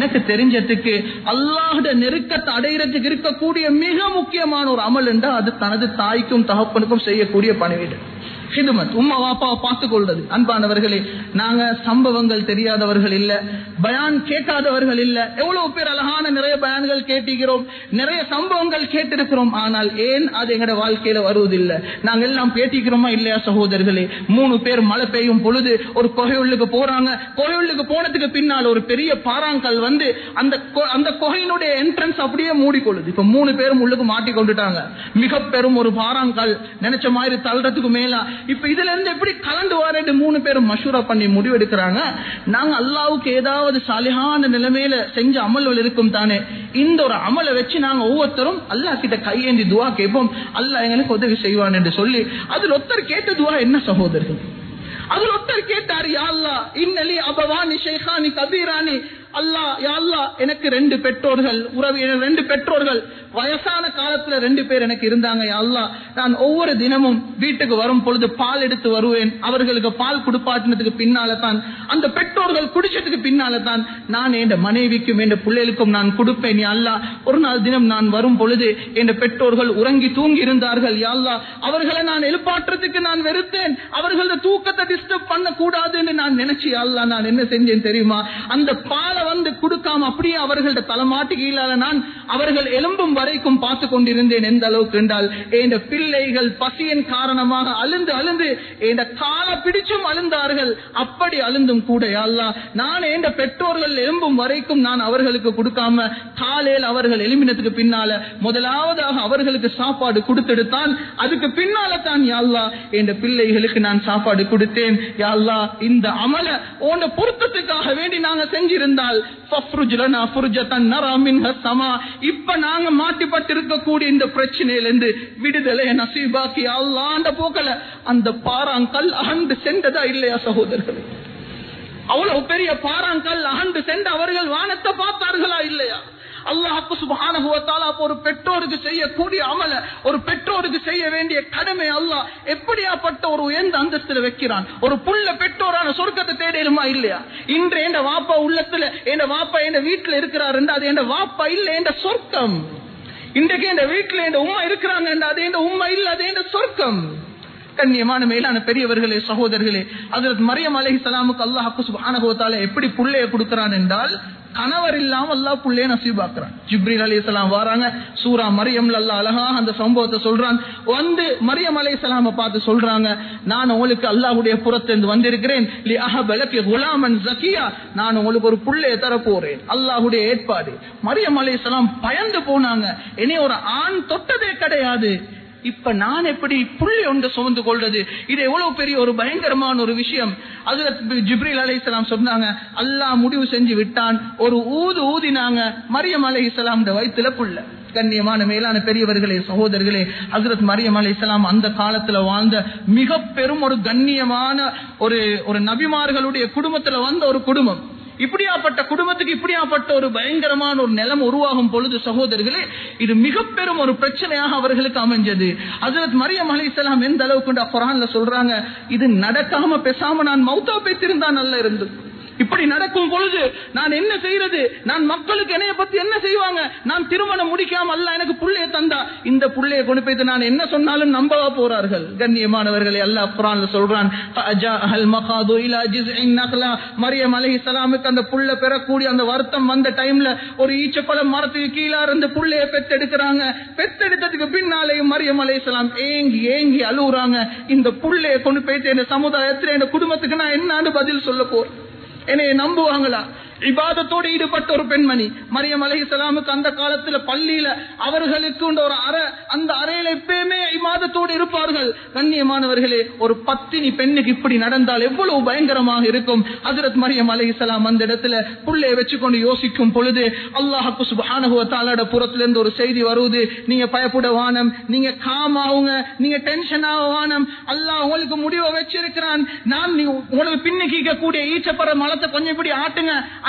எனக்கு தெரிஞ்சதுக்கு அல்லாஹுடைய நெருக்கத்தை அடையிறதுக்கு இருக்கக்கூடிய மிக முக்கியமான ஒரு அமல் என்றால் அது தனது தாய்க்கும் தகப்பனுக்கும் செய்யக்கூடிய பணிவீடு ஹிதுமத் உம்மா வாப்பாவை பார்த்துக் கொள்றது அன்பானவர்களே நாங்க சம்பவங்கள் தெரியாதவர்கள் இல்ல பயான் கேட்காதவர்கள் இல்ல எவ்வளவு பேர் அழகான நிறைய பயான்கள் கேட்டிருக்கிறோம் நிறைய சம்பவங்கள் கேட்டிருக்கிறோம் ஆனால் ஏன் அது எங்கட வாழ்க்கையில வருவதில்லை நாங்க எல்லாம் பேட்டிக்கிறோமா இல்லையா சகோதரர்களே மூணு பேர் மழை பெய்யும் பொழுது ஒரு கொகையுள்ளுக்கு போறாங்க கொகையுள்ளுக்கு போனதுக்கு பின்னால் ஒரு பெரிய பாறாங்கல் வந்து அந்த கொ- அந்த கொகையினுடைய என்ட்ரன்ஸ் அப்படியே மூடிக்கொள்ளுது இப்ப மூணு பேரும் உள்ளுக்கு மாட்டி கொண்டுட்டாங்க மிக பெரும் ஒரு பாறாங்கல் நினைச்ச மாதிரி தள்ளுறதுக்கு மேலா இப்ப இதுல இருந்து எப்படி கலந்து வரேன்னு மூணு பேரும் மஷூரா பண்ணி முடிவெடுக்கிறாங்க நாங்க அல்லாவுக்கு ஏதாவது சாலிகான நிலைமையில செஞ்ச அமல்கள் இருக்கும் தானே இந்த ஒரு அமலை வச்சு நாங்க ஒவ்வொருத்தரும் அல்லாஹ் கிட்ட கையேந்தி துவா கேட்போம் அல்லாஹ் எங்களுக்கு உதவி செய்வான் என்று சொல்லி அதில் ஒருத்தர் கேட்ட துவா என்ன சகோதரர்கள் அதில் ஒருத்தர் கேட்டார் யா அல்லாஹ் இன்னலி அபவானி ஷேഖാനി கபீரானி அல்லாஹ் யா அல்லாஹ் எனக்கு ரெண்டு பெற்றோர்கள் உறவினர் ரெண்டு பெற்றோர்கள் வயசான காலத்துல ரெண்டு பேர் எனக்கு இருந்தாங்க யா அல்லாஹ் நான் ஒவ்வொரு தினமும் வீட்டுக்கு வரும் பொழுது பால் எடுத்து வருவேன் அவர்களுக்கு பால் குடுப்பாட்டினதுக்கு பின்னால தான் அந்த பெற்றோர்கள் குடிச்சதுக்கு பின்னால தான் நான் என் மனைவிக்கும் என் பிள்ளைகளுக்கும் நான் கொடுப்பேன் யா அல்லாஹ் ஒரு நாள் தினம் நான் வரும் பொழுது என் பெற்றோர்கள் உறங்கி தூங்கி இருந்தார்கள் யா அல்லாஹ் அவர்களை நான் எழுப்பாற்றுறதுக்கு நான் வெறுத்தேன் அவர்களது தூக்கத்தை டிஸ்டர்ப் பண்ண கூடாதுன்னு நான் நினைச்சு யா அல்லாஹ் நான் என்ன செஞ்சேன் தெரியுமா அந்த பாலை வந்து கொடுக்காம அப்படியே அவர்களோட தலைமாட்டு கீழால நான் அவர்கள் எலும்பும் வரைக்கும் பார்த்து கொண்டிருந்தேன் எந்த அளவுக்கு என்றால் என் பிள்ளைகள் பசியின் காரணமாக அழுந்து அழுந்து என் காலை பிடிச்சும் அழுந்தார்கள் அப்படி அழுந்தும் கூட யா அல்லாஹ் நான் என் பெற்றோர்கள் எலும்பும் வரைக்கும் நான் அவர்களுக்கு கொடுக்காம காலையில் அவர்கள் எலும்பினத்துக்கு பின்னால முதலாவதாக அவர்களுக்கு சாப்பாடு கொடுத்தெடுத்தான் அதுக்கு பின்னால தான் யாழ்லா என் பிள்ளைகளுக்கு நான் சாப்பாடு கொடுத்தேன் யாழ்லா இந்த அமல உன் பொருத்தத்துக்காக வேண்டி நாங்க செஞ்சிருந்தால் ஃபஃப்ருஜ் லனா ஃபுர்ஜத்தன் நரா மின்ஹ ஸமா. இப்ப நாங்க மாட்டிப்பட்டு இருக்கக்கூடிய இந்த பிரச்சனையிலிருந்து விடுதலை நசீபாக்கி அல்லாண்ட போக்கல அந்த பாறாங்கல் அகண்டு சென்றதா இல்லையா சகோதரர்களே அவ்வளவு பெரிய பாறாங்கல் அகண்டு சென்று அவர்கள் வானத்தை பார்த்தார்களா இல்லையா அல்லாஹு சுப்ஹானஹு வ தஆலா அப்ப ஒரு பெற்றோருக்கு செய்யக்கூடிய அமல ஒரு பெற்றோருக்கு செய்ய வேண்டிய கடமை அல்லாஹ் எப்படியாப்பட்ட ஒரு உயர்ந்த அந்தஸ்துல வைக்கிறான் ஒரு புள்ள பெற்றோரான சொர்க்கத்தை தேடிடுமா இல்லையா இன்று என் வாப்பா உள்ளத்துல என் வாப்பா என் வீட்டுல இருக்கிறாரு அது என் வாப்பா இல்ல என் சொர்க்கம் இன்றைக்கு என் வீட்டுல என் உம்மா இருக்கிறாங்க அது என் உம்மா இல்ல அது என் சொர்க்கம் கண்ணியமான மேலான பெரியவர்களே சகோதரர்களே அதற்கு மரியம் அலை சலாமுக்கு அல்லாஹு சுபானகோத்தால எப்படி புள்ளைய கொடுக்கிறான் என்றால் கணவர் இல்லாம அல்லாஹ் புள்ளைய நசீபாக்குறான் ஜிப்ரீல் அலி சலாம் வராங்க சூரா மரியம்ல அல்லாஹ் அழகா அந்த சம்பவத்தை சொல்றான் வந்து மரியம் அலை சலாம பார்த்து சொல்றாங்க நான் உங்களுக்கு அல்லாஹ்வுடைய புறத்திலிருந்து வந்திருக்கிறேன் லி அஹபலகி குலாமன் ஜக்கியா நான் உங்களுக்கு ஒரு புள்ளைய தர போறேன் அல்லாஹ்வுடைய ஏற்பாடு மரியம் அலை சலாம் பயந்து போனாங்க இனி ஒரு ஆண் தொட்டதே கிடையாது இப்ப நான் எப்படி புள்ளி ஒன்று சுமந்து கொள்றது இது எவ்வளவு பெரிய ஒரு பயங்கரமான ஒரு விஷயம் அதுல ஜிப்ரீல் அலைஹிஸ்ஸலாம் சொன்னாங்க அல்லாஹ் முடிவு செஞ்சு விட்டான் ஒரு ஊது ஊதினாங்க மரியம் அலைஹிஸ்ஸலாம் வயிற்றுல புள்ள கண்ணியமான மேலான பெரியவர்களே சகோதரர்களே ஹசரத் மரியம் அலை அந்த காலத்துல வாழ்ந்த மிக பெரும் ஒரு கண்ணியமான ஒரு ஒரு நபிமார்களுடைய குடும்பத்துல வந்த ஒரு குடும்பம் இப்படியாப்பட்ட குடும்பத்துக்கு இப்படியாப்பட்ட ஒரு பயங்கரமான ஒரு நிலம் உருவாகும் பொழுது சகோதரர்களே இது மிக பெரும் ஒரு பிரச்சனையாக அவர்களுக்கு அமைஞ்சது ஹசரத் மரியம் அலிசலாம் எந்த அளவுக்கு குரான்ல சொல்றாங்க இது நடக்காம பேசாம நான் மௌத்தா பெற்றிருந்தா நல்லா இருந்து இப்படி நடக்கும் பொழுது நான் என்ன செய்யறது நான் மக்களுக்கு என்னைய பத்தி என்ன செய்வாங்க நான் திருமணம் முடிக்காம அல்ல எனக்கு புள்ளைய தந்தா இந்த புள்ளைய கொண்டு போய்த்து நான் என்ன சொன்னாலும் நம்பவா போறார்கள் கண்ணியமானவர்களை அல்லாஹ் குரான்ல சொல்றான் ஃபஅஜாஅல் மகாது இலா ஜிஸ்இன் நக்லா மரியம் அலைஹிஸ்ஸலாமுக்கு அந்த புள்ள பெறக்கூடிய அந்த வருத்தம் வந்த டைம்ல ஒரு ஈச்சப்பழம் மரத்துக்கு கீழே இருந்து புள்ளைய பெத்தெடுக்கிறாங்க பெத்தெடுத்ததுக்கு பின்னாலேயும் மரியம் அலைஹிஸ்ஸலாம் ஏங்கி ஏங்கி அழுகுறாங்க இந்த புள்ளைய கொண்டு போயிட்டு இந்த சமுதாயத்துல இந்த குடும்பத்துக்கு நான் என்னான்னு பதில் சொல்ல போறேன் என்னைய நம்புவாங்களா இபாதத்தோடு ஈடுபட்ட ஒரு பெண்மணி மரியம் அலஹி சலாமுக்கு அந்த காலத்துல பள்ளியில அவர்களுக்கு ஒரு அறை அந்த அறையில எப்பயுமே இமாதத்தோடு இருப்பார்கள் கண்ணியமானவர்களே ஒரு பத்தினி பெண்ணுக்கு இப்படி நடந்தால் எவ்வளவு பயங்கரமாக இருக்கும் ஹசரத் மரியம் அலஹி சலாம் அந்த இடத்துல புள்ளைய வச்சுக்கொண்டு யோசிக்கும் பொழுது அல்லாஹு சுபானுவத்தாலோட புறத்திலிருந்து ஒரு செய்தி வருவது நீங்க பயப்பட வானம் நீங்க காமாவுங்க நீங்க டென்ஷன் ஆக வானம் அல்லாஹ் உங்களுக்கு முடிவை வச்சிருக்கிறான் நான் நீ- உங்களுக்கு பின்னுக்கு கூடிய ஈச்சப்பற மலத்தை கொஞ்சம் இப்படி ஆட்டுங்க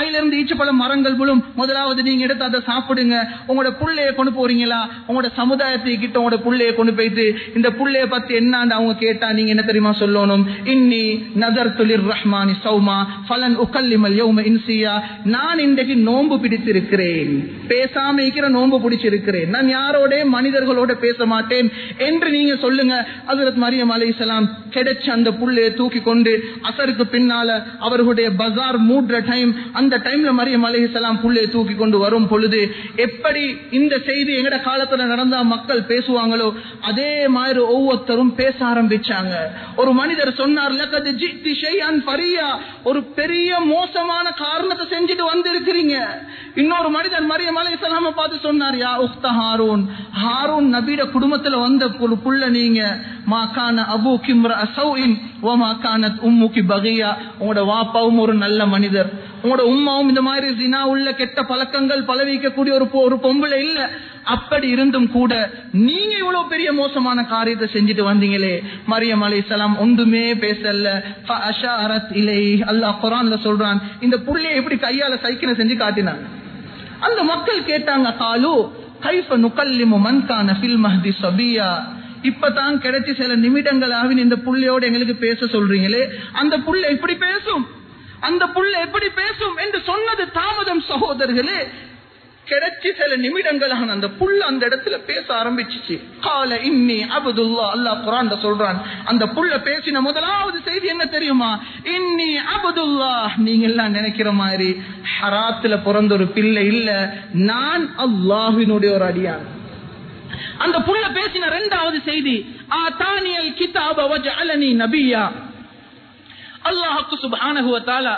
அதுல இருந்து ஈச்சப்பழம் மரங்கள் விழும் முதலாவது நீங்க எடுத்து அதை சாப்பிடுங்க உங்களோட புள்ளைய கொண்டு போறீங்களா உங்களோட சமுதாயத்தை கிட்ட உங்களோட புள்ளைய கொண்டு போயிட்டு இந்த புள்ளைய பத்தி என்னான்னு அவங்க கேட்டா நீங்க என்ன தெரியுமா சொல்லணும் இன்னி நதர் துளிர் ரஹ்மானி சௌமா பலன் உக்கல்லிமல் யௌம இன்சியா நான் இன்றைக்கு நோன்பு பிடித்திருக்கிறேன் பேசாம இருக்கிற நோன்பு பிடிச்சிருக்கிறேன் நான் யாரோட மனிதர்களோட பேச மாட்டேன் என்று நீங்க சொல்லுங்க ஹசரத் மரியம் அலைஹிஸ்ஸலாம் கிடைச்ச அந்த புள்ளைய தூக்கி கொண்டு அசருக்கு பின்னால அவர்களுடைய பஜார் மூடுற டைம் அந்த டைம்ல மரியம் அலைஹிஸ்ஸலாம் புள்ளைய தூக்கி கொண்டு வரும் பொழுது எப்படி இந்த செய்தி எங்கட காலத்துல நடந்தா மக்கள் பேசுவாங்களோ அதே மாதிரி ஒவ்வொருத்தரும் பேச ஆரம்பிச்சாங்க ஒரு மனிதர் சொன்னார் "லகத் ஜித்தி ஷைஅன் ஃபரியா." ஒரு பெரிய மோசமான காரணத்தை செஞ்சுட்டு வந்திருக்கிறீங்க இன்னொரு மனிதர் மரியம் அலைஹிஸ்ஸலாம பார்த்து சொன்னார் யா உக்த ஹாரூன் ஹாரூன் நபியோட குடும்பத்துல வந்த ஒரு புள்ள நீங்க மா கான அபு கிம்ர அசௌஇன் ஓ மா கானத் உம்முகி பகியா உங்களோட வாப்பாவும் ஒரு நல்ல மனிதர் உங்களோட உம்மாவும் இந்த மாதிரி ஜினா உள்ள கெட்ட பழக்கங்கள் பலவிக்கக்கூடிய ஒரு பொ- ஒரு பொம்பளை இல்ல அப்படி இருந்தும் கூட நீங்க இவ்வளவு பெரிய மோசமான காரியத்தை செஞ்சுட்டு வந்தீங்களே மரியம் அலைஹிஸ்ஸலாம் ஒன்றுமே பேசல ஃபஅஷாரத் இலை அல்லாஹ் குர்ஆன்ல சொல்றான் இந்த புள்ளைய எப்படி கையால சைக்கிளை செஞ்சு காட்டினாங்க அந்த மக்கள் கேட்டாங்க காலு கைஃப நுகல்லிமு மன் கான ஃபில் மஹ்தி சபியா இப்பதான் கிடைச்சி சில நிமிடங்கள் ஆவின் இந்த புள்ளையோட எங்களுக்கு பேச சொல்றீங்களே அந்த புள்ள எப்படி பேசும் அந்த புள்ள எப்படி பேசும் என்று சொன்னது தாமதம் சகோதரர்களே கிடைச்சி சில நிமிடங்களான அந்த புள்ள அந்த இடத்துல பேச ஆரம்பிச்சிச்சு கால இன்னி அபுதுல்லா அல்லாஹ் குரான் சொல்றான் அந்த புள்ள பேசின முதலாவது செய்தி என்ன தெரியுமா இன்னி அபுதுல்லா நீங்க எல்லாம் நினைக்கிற மாதிரி ஹராத்துல பிறந்த ஒரு பிள்ளை இல்ல நான் அல்லாஹ்வினுடைய ஒரு அடியான் அந்த புள்ள பேசின இரண்டாவது செய்தி ஆதானியல் கிதாப வஜஅலனி நபியா அல்லாஹ்க்கு சுப்ஹானஹு வ தஆலா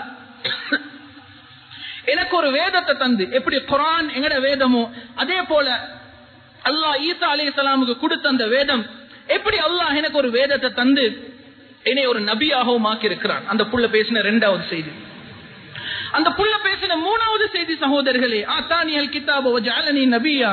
எனக்கு ஒரு வேதத்தை தந்து எப்படி குரான் எங்கட வேதமோ அதே போல அல்லாஹ் ஈசா அலைஹிஸ்ஸலாமுக்கு கொடுத்த அந்த வேதம் எப்படி அல்லாஹ் எனக்கு ஒரு வேதத்தை தந்து என்னை ஒரு நபியாகவும் ஆக்கியிருக்கிறான் அந்த புள்ள பேசின இரண்டாவது செய்தி அந்த புள்ள பேசின மூணாவது செய்தி சகோதரர்களே ஆத்தானியல் கிதாப வஜஅலனி நபியா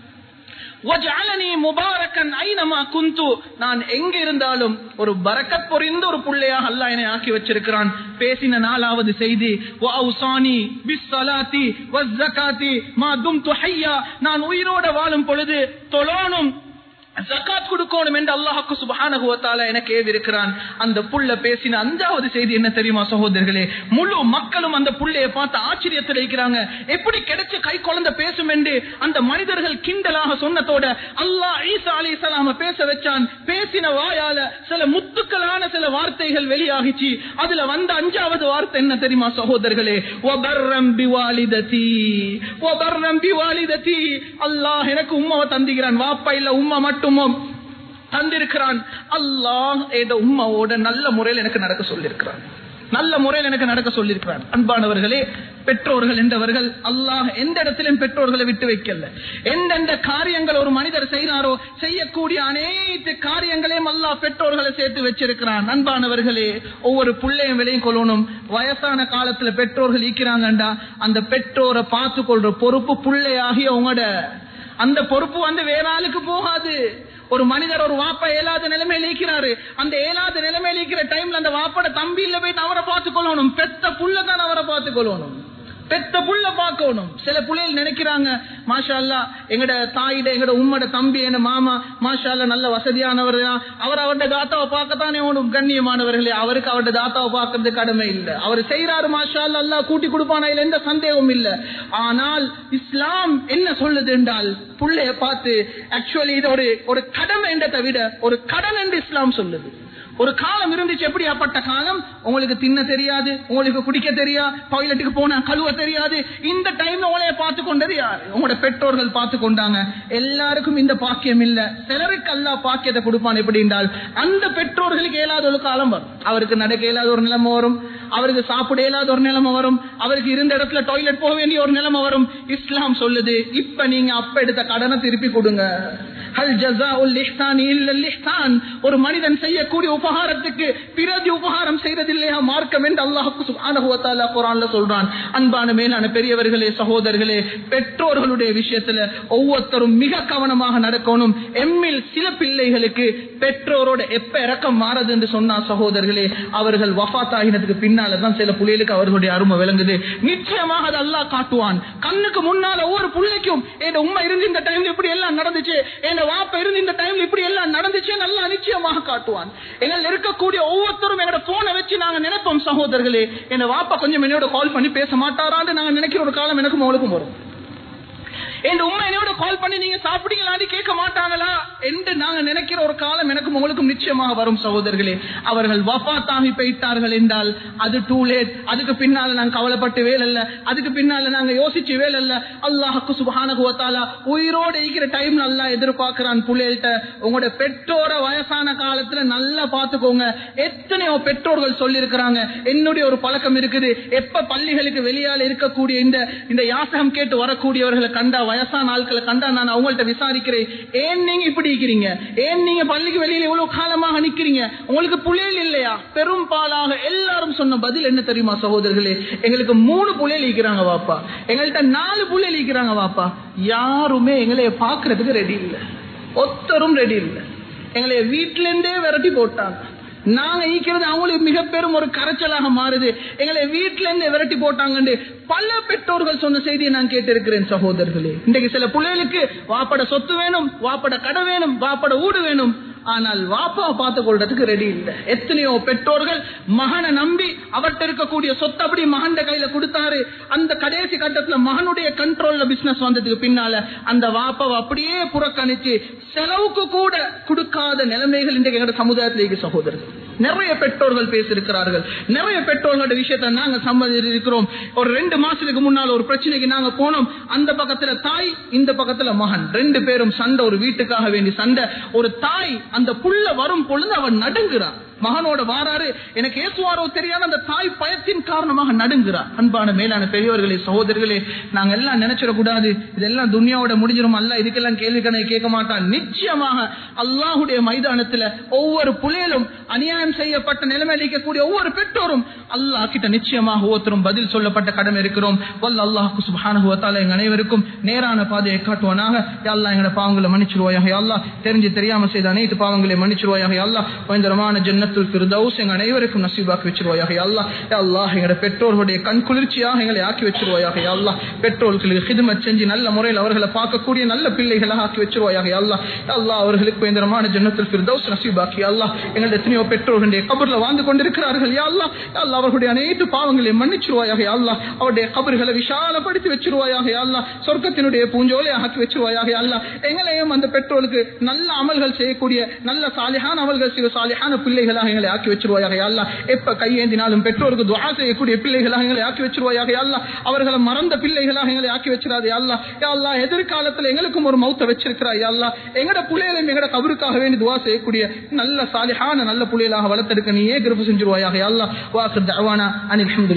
வஜஅலனி முபாரக்கன் ஐனமா குந்து நான் எங்க இருந்தாலும் ஒரு பரக்கத் பொறிந்த ஒரு புள்ளையாக அல்லாஹ் என்னை ஆக்கி வச்சிருக்கிறான் பேசின நாலாவது செய்தி வஅவுசானி பிஸ்ஸலாத்தி வஸ்ஸகாத்தி மா தும்து ஹய்யா நான் உயிரோட வாழும் பொழுது தொழணும் ஜகாத் கொடுக்கணும் என்று அல்லாஹுக்கு சுபஹானஹு வ தஆலா எனக்கு ஏவி இருக்கிறான் அந்த புள்ள பேசின அஞ்சாவது செய்தி என்ன தெரியுமா சகோதரர்களே முழு மக்களும் அந்த புள்ளைய பார்த்து ஆச்சரியத்தில் இருக்கிறாங்க எப்படி கிடைச்ச கை குழந்தை பேசும் என்று அந்த மனிதர்கள் கிண்டலாக சொன்னதோட அல்லாஹ் ஈசா அலைஹிஸ்ஸலாம பேச வச்சான் பேசின வாயால சில முத்துக்களான சில வார்த்தைகள் வெளியாகிச்சு அதுல வந்த அஞ்சாவது வார்த்தை என்ன தெரியுமா சகோதரர்களே வபர்ரம் பிவாலிததி வபர்ரம் பிவாலிததி அல்லாஹ் எனக்கு உம்மாவை தந்திக்கிறான் வாப்பா இல்ல உம்மா மட்டுமோ தந்திருக்கிறான் அல்லாஹ் ஏதோ உம்மாவோட நல்ல முறையில் எனக்கு நடக்க சொல்லியிருக்கிறான் நல்ல முறையில் எனக்கு நடக்க சொல்லியிருக்கிறான் அன்பானவர்களே பெற்றோர்கள் என்றவர்கள் அல்லாஹ் எந்த இடத்திலும் பெற்றோர்களை விட்டு வைக்கல எந்தெந்த காரியங்கள் ஒரு மனிதர் செய்கிறாரோ செய்யக்கூடிய அனைத்து காரியங்களையும் அல்லாஹ் பெற்றோர்களை சேர்த்து வச்சிருக்கிறான் அன்பானவர்களே ஒவ்வொரு பிள்ளையும் விலையும் கொள்ளணும் வயசான காலத்துல பெற்றோர்கள் ஈக்கிறாங்கண்டா அந்த பெற்றோரை பார்த்து கொள்ற பொறுப்பு பிள்ளையாகிய உங்களோட அந்த பொறுப்பு வந்து வேற ஆளுக்கு போகாது ஒரு மனிதர் ஒரு வாப்பா ஏழாத நிலைமையில இருக்கிறாரு அந்த ஏழாத நிலைமையில இருக்கிற டைம்ல அந்த வாப்போட தம்பியில போயிட்டு அவரை பார்த்து கொள்ளணும் பெத்த புள்ள தான் அவரை பார்த்து கொள்ளணும் பெத்த புள்ள பார்க்கணும் சில புள்ளைகள் நினைக்கிறாங்க மாஷா அல்லா எங்கட தாயிட எங்கட உம்மட தம்பி என்ன மாமா மாஷா அல்லா நல்ல வசதியானவர் தான் அவர் அவருடைய தாத்தாவை பார்க்கத்தானே ஒன்றும் கண்ணியமானவர்களே அவருக்கு அவருடைய தாத்தாவை பார்க்கறது கடமை இல்லை அவர் செய்யறாரு மாஷா அல்லா அல்லா கூட்டி கொடுப்பானா இல்ல எந்த சந்தேகமும் இல்லை ஆனால் இஸ்லாம் என்ன சொல்லுது என்றால் புள்ளைய பார்த்து ஆக்சுவலி இது ஒரு ஒரு கடமை என்றதை விட ஒரு கடன் என்று இஸ்லாம் சொல்லுது ஒரு காலம் இருந்துச்சு எப்படியாப்பட்ட காலம் உங்களுக்கு தின்ன தெரியாது உங்களுக்கு குடிக்க தெரியா டாய்லெட்டுக்கு போன கழுவ தெரியாது இந்த டைம்ல உங்களைய பார்த்து கொண்டது யாரு உங்களோட பெற்றோர்கள் பார்த்து கொண்டாங்க எல்லாருக்கும் இந்த பாக்கியம் இல்ல சிலருக்கு அல்லா பாக்கியத்தை கொடுப்பான் எப்படி என்றால் அந்த பெற்றோர்களுக்கு இயலாத ஒரு காலம் வரும் அவருக்கு நடக்க இயலாத ஒரு நிலைமை வரும் அவருக்கு சாப்பிட இயலாத ஒரு நிலைமை வரும் அவருக்கு இருந்த இடத்துல டாய்லெட் போக வேண்டிய ஒரு நிலைமை வரும் இஸ்லாம் சொல்லுது இப்ப நீங்க அப்ப எடுத்த கடனை திருப்பி கொடுங்க ஹல் ஜஸாஉல் இஹ்சானி இல்லல் இஹ்சான் ஒரு மனிதன் செய்யக்கூடிய உபகாரத்துக்கு பிரதி உபகாரம் செய்வதில்லையா மார்க்கம் என்று அல்லாஹ் சுப்ஹானஹு வ தஆலா குர்ஆன்ல சொல்றான் அன்பான மேலான பெரியவர்களே சகோதரர்களே பெற்றோர்களுடைய விஷயத்துல ஒவ்வொருத்தரும் மிக கவனமாக நடக்கணும் எம்மில் சில பிள்ளைகளுக்கு பெற்றோரோட எப்ப இறக்கம் மாறது என்று சொன்னா சகோதரர்களே அவர்கள் வஃத் ஆகினதுக்கு பின்னாலதான் சில பிள்ளைகளுக்கு அவர்களுடைய அருமை விளங்குது நிச்சயமாக அது அல்லாஹ் காட்டுவான் கண்ணுக்கு முன்னால ஒவ்வொரு பிள்ளைக்கும் என் உண்மை இருந்து இந்த டைம்ல இப்படி எல்லாம் நடந்துச்சு என் வாப்ப இருந்து இந்த டைம்ல இப்படி எல்லாம் நடந்துச்சு நல்லா நிச்சயமாக காட்டுவான் எங்கள் இருக்கக்கூடிய ஒவ்வொருத்தரும் எங்களோட போனை வச்சு நாங்க நினைப்போம் சகோதரர்களே என் வாப்பா கொஞ்சம் என்னோட கால் பண்ணி பேச மாட்டாரான்னு நாங்க நினைக்கிற ஒரு காலம் எனக்கும் அவளுக்கும் வரும் என் உண்மை என்னோட கால் பண்ணி நீங்க சாப்பிட்டீங்களான்னு கேட்க மாட்டாங்களா என்று நாங்க நினைக்கிற ஒரு காலம் எனக்கும் உங்களுக்கும் நிச்சயமாக வரும் சகோதரர்களே அவர்கள் வஃத்தாகி போயிட்டார்கள் என்றால் அது டூ லேட் அதுக்கு பின்னால நாங்க கவலைப்பட்டு வேலல்ல அதுக்கு பின்னால நாங்க யோசிச்சு வேலல்ல அல்லாஹுக்கு சுபஹானகுவத்தாலா உயிரோட இருக்கிற டைம்ல அல்லாஹ் எதிர்பார்க்கிறான் புள்ளைகள்கிட்ட உங்களோட பெற்றோர வயசான காலத்துல நல்லா பாத்துக்கோங்க எத்தனையோ பெற்றோர்கள் சொல்லி இருக்கிறாங்க என்னுடைய ஒரு பழக்கம் இருக்குது எப்ப பள்ளிகளுக்கு வெளியால இருக்கக்கூடிய இந்த இந்த யாசகம் கேட்டு வரக்கூடியவர்களை கண்டா வயசான ஆட்களை கண்டா நான் அவங்கள்ட்ட விசாரிக்கிறேன் ஏன் நீங்க இப்படி இருக்கிறீங்க ஏன் நீங்க பள்ளிக்கு வெளியில இவ்வளவு காலமாக நிக்கிறீங்க உங்களுக்கு புள்ளைகள் இல்லையா பெரும்பாலாக எல்லாரும் சொன்ன பதில் என்ன தெரியுமா சகோதரர்களே எங்களுக்கு மூணு புள்ளைகள் இருக்கிறாங்க வாப்பா எங்கள்கிட்ட நாலு புள்ளைகள் இருக்கிறாங்க வாப்பா யாருமே எங்களைய பாக்குறதுக்கு ரெடி இல்லை ஒத்தரும் ரெடி இல்லை எங்களைய வீட்டுல இருந்தே விரட்டி போட்டாங்க நாங்க ஈக்கிறது அவங்களுக்கு மிக பெரும் ஒரு கரைச்சலாக மாறுது எங்களை வீட்டுல இருந்து விரட்டி போட்டாங்கன்னு பல பெற்றோர்கள் சொன்ன செய்தியை நான் கேட்டிருக்கிறேன் சகோதரர்களே இன்றைக்கு சில பிள்ளைகளுக்கு வாப்பட சொத்து வேணும் வாப்பட கடை வேணும் வாப்பட ஊடு வேணும் ஆனால் வாப்பாவை பார்த்து கொள்றதுக்கு ரெடி இல்லை எத்தனையோ பெற்றோர்கள் மகனை நம்பி அவர்கிட்ட இருக்கக்கூடிய சொத்து அப்படி மகன் கையில கொடுத்தாரு அந்த கடைசி கட்டத்துல மகனுடைய கண்ட்ரோல்ல பிசினஸ் வந்ததுக்கு பின்னால அந்த வாப்பாவை அப்படியே புறக்கணிச்சு செலவுக்கு கூட கொடுக்காத நிலைமைகள் இன்றைக்கு எங்க சமுதாயத்தில் இருக்கு சகோதரர்கள் நிறைய பெற்றோர்கள் பேசியிருக்கிறார்கள் நிறைய பெற்றோர்களோட விஷயத்த நாங்க சம்மதி இருக்கிறோம் ஒரு ரெண்டு மாசத்துக்கு முன்னால் ஒரு பிரச்சனைக்கு நாங்க போனோம் அந்த பக்கத்துல தாய் இந்த பக்கத்துல மகன் ரெண்டு பேரும் சண்டை ஒரு வீட்டுக்காக வேண்டி சண்டை ஒரு தாய் அந்த புள்ள வரும் பொழுது அவன் நடுங்குறான் மகனோட வாராரு எனக்கு ஏசுவாரோ தெரியாத அந்த தாய் பயத்தின் காரணமாக நடுங்குறார் அன்பான மேலான பெரியவர்களே சகோதரர்களே நாங்க எல்லாம் நினைச்சிடக்கூடாது இதெல்லாம் துனியாவோட முடிஞ்சிடும் அல்ல இதுக்கெல்லாம் கேள்வி கணக்கு கேட்க மாட்டான் நிச்சயமாக அல்லாஹுடைய மைதானத்துல ஒவ்வொரு புலையிலும் அநியாயம் செய்யப்பட்ட நிலைமையில் இருக்கக்கூடிய ஒவ்வொரு பெற்றோரும் அல்லாஹ் கிட்ட நிச்சயமாக ஒவ்வொருத்தரும் பதில் சொல்லப்பட்ட கடமை இருக்கிறோம் வல்ல அல்லாஹு சுபானுவத்தால எங்க அனைவருக்கும் நேரான பாதையை காட்டுவானாக அல்லா எங்களோட பாவங்களை மன்னிச்சிருவாயாக அல்லா தெரிஞ்சு தெரியாம செய்த அனைத்து பாவங்களை மன்னிச்சிருவாயாக அல்லா பயங்கரமான ஜன்னத்துல் ஃபிர்தௌஸ் எங்க அனைவருக்கும் நசீபாக்கி வச்சிருவாயாக அல்லா அல்லாஹ் எங்களோட பெற்றோர்களுடைய கண் குளிர்ச்சியாக எங்களை ஆக்கி வச்சிருவாயாக அல்லா பெற்றோர்களுக்கு ஹிதமத் செஞ்சு நல்ல முறையில் அவர்களை பார்க்கக்கூடிய நல்ல பிள்ளைகளாக ஆக்கி வச்சிருவாயாக அல்லா அல்லா அவர்களுக்கு பயங்கரமான ஜன்னத்துல் ஃபிர்தௌஸ் நசீபாக்கி அல்லா எங்களோட எத்தனையோ பெற்றோர்களுடைய கபர்ல வாழ்ந்து கொண்டிருக்கிறார்கள் யா அல்லா அல்லா அவர்களுடைய அனைத்து பாவங்களை மன்னிச்சிருவாயாக யா அல்லா அவருடைய கபர்களை விஷாலப்படுத்தி வச்சிருவாயாக யா அல்லா சொர்க்கத்தினுடைய பூஞ்சோலை ஆக்கி வச்சிருவாயாக யா அல்லா எங்களையும் அந்த பெற்றோருக்கு நல்ல அமல்கள் செய்யக்கூடிய நல்ல சாலிஹான அமல்கள் செய்ய சாலிஹான பிள்ளைகளாக எங்களை ஆக்கி வச்சிருவாயாக யா அல்லா எப்ப கையேந்தினாலும் பெற்றோருக்கு துவா செய்யக்கூடிய பிள்ளைகளாக எங்களை ஆக்கி வச்சிருவாயாக யா அல்லா அவர்களை மறந்த பிள்ளைகளாக எங்களை ஆக்கி வச்சிடாது யா அல்லா யா அல்லா எதிர்காலத்தில் எங்களுக்கும் ஒரு மௌத்த வச்சிருக்கிறாய் யா அல்லா எங்கட புள்ளைகளையும் எங்கட கபருக்காக வேண்டி துவா செய்யக்கூடிய நல்ல சாலிஹான நல்ல புள்ளைகளாக வளர்த்தெடுக்க நீயே கிருப்பு செஞ்சிருவாயாக யா அல்லா வாசர் தவானா அனில்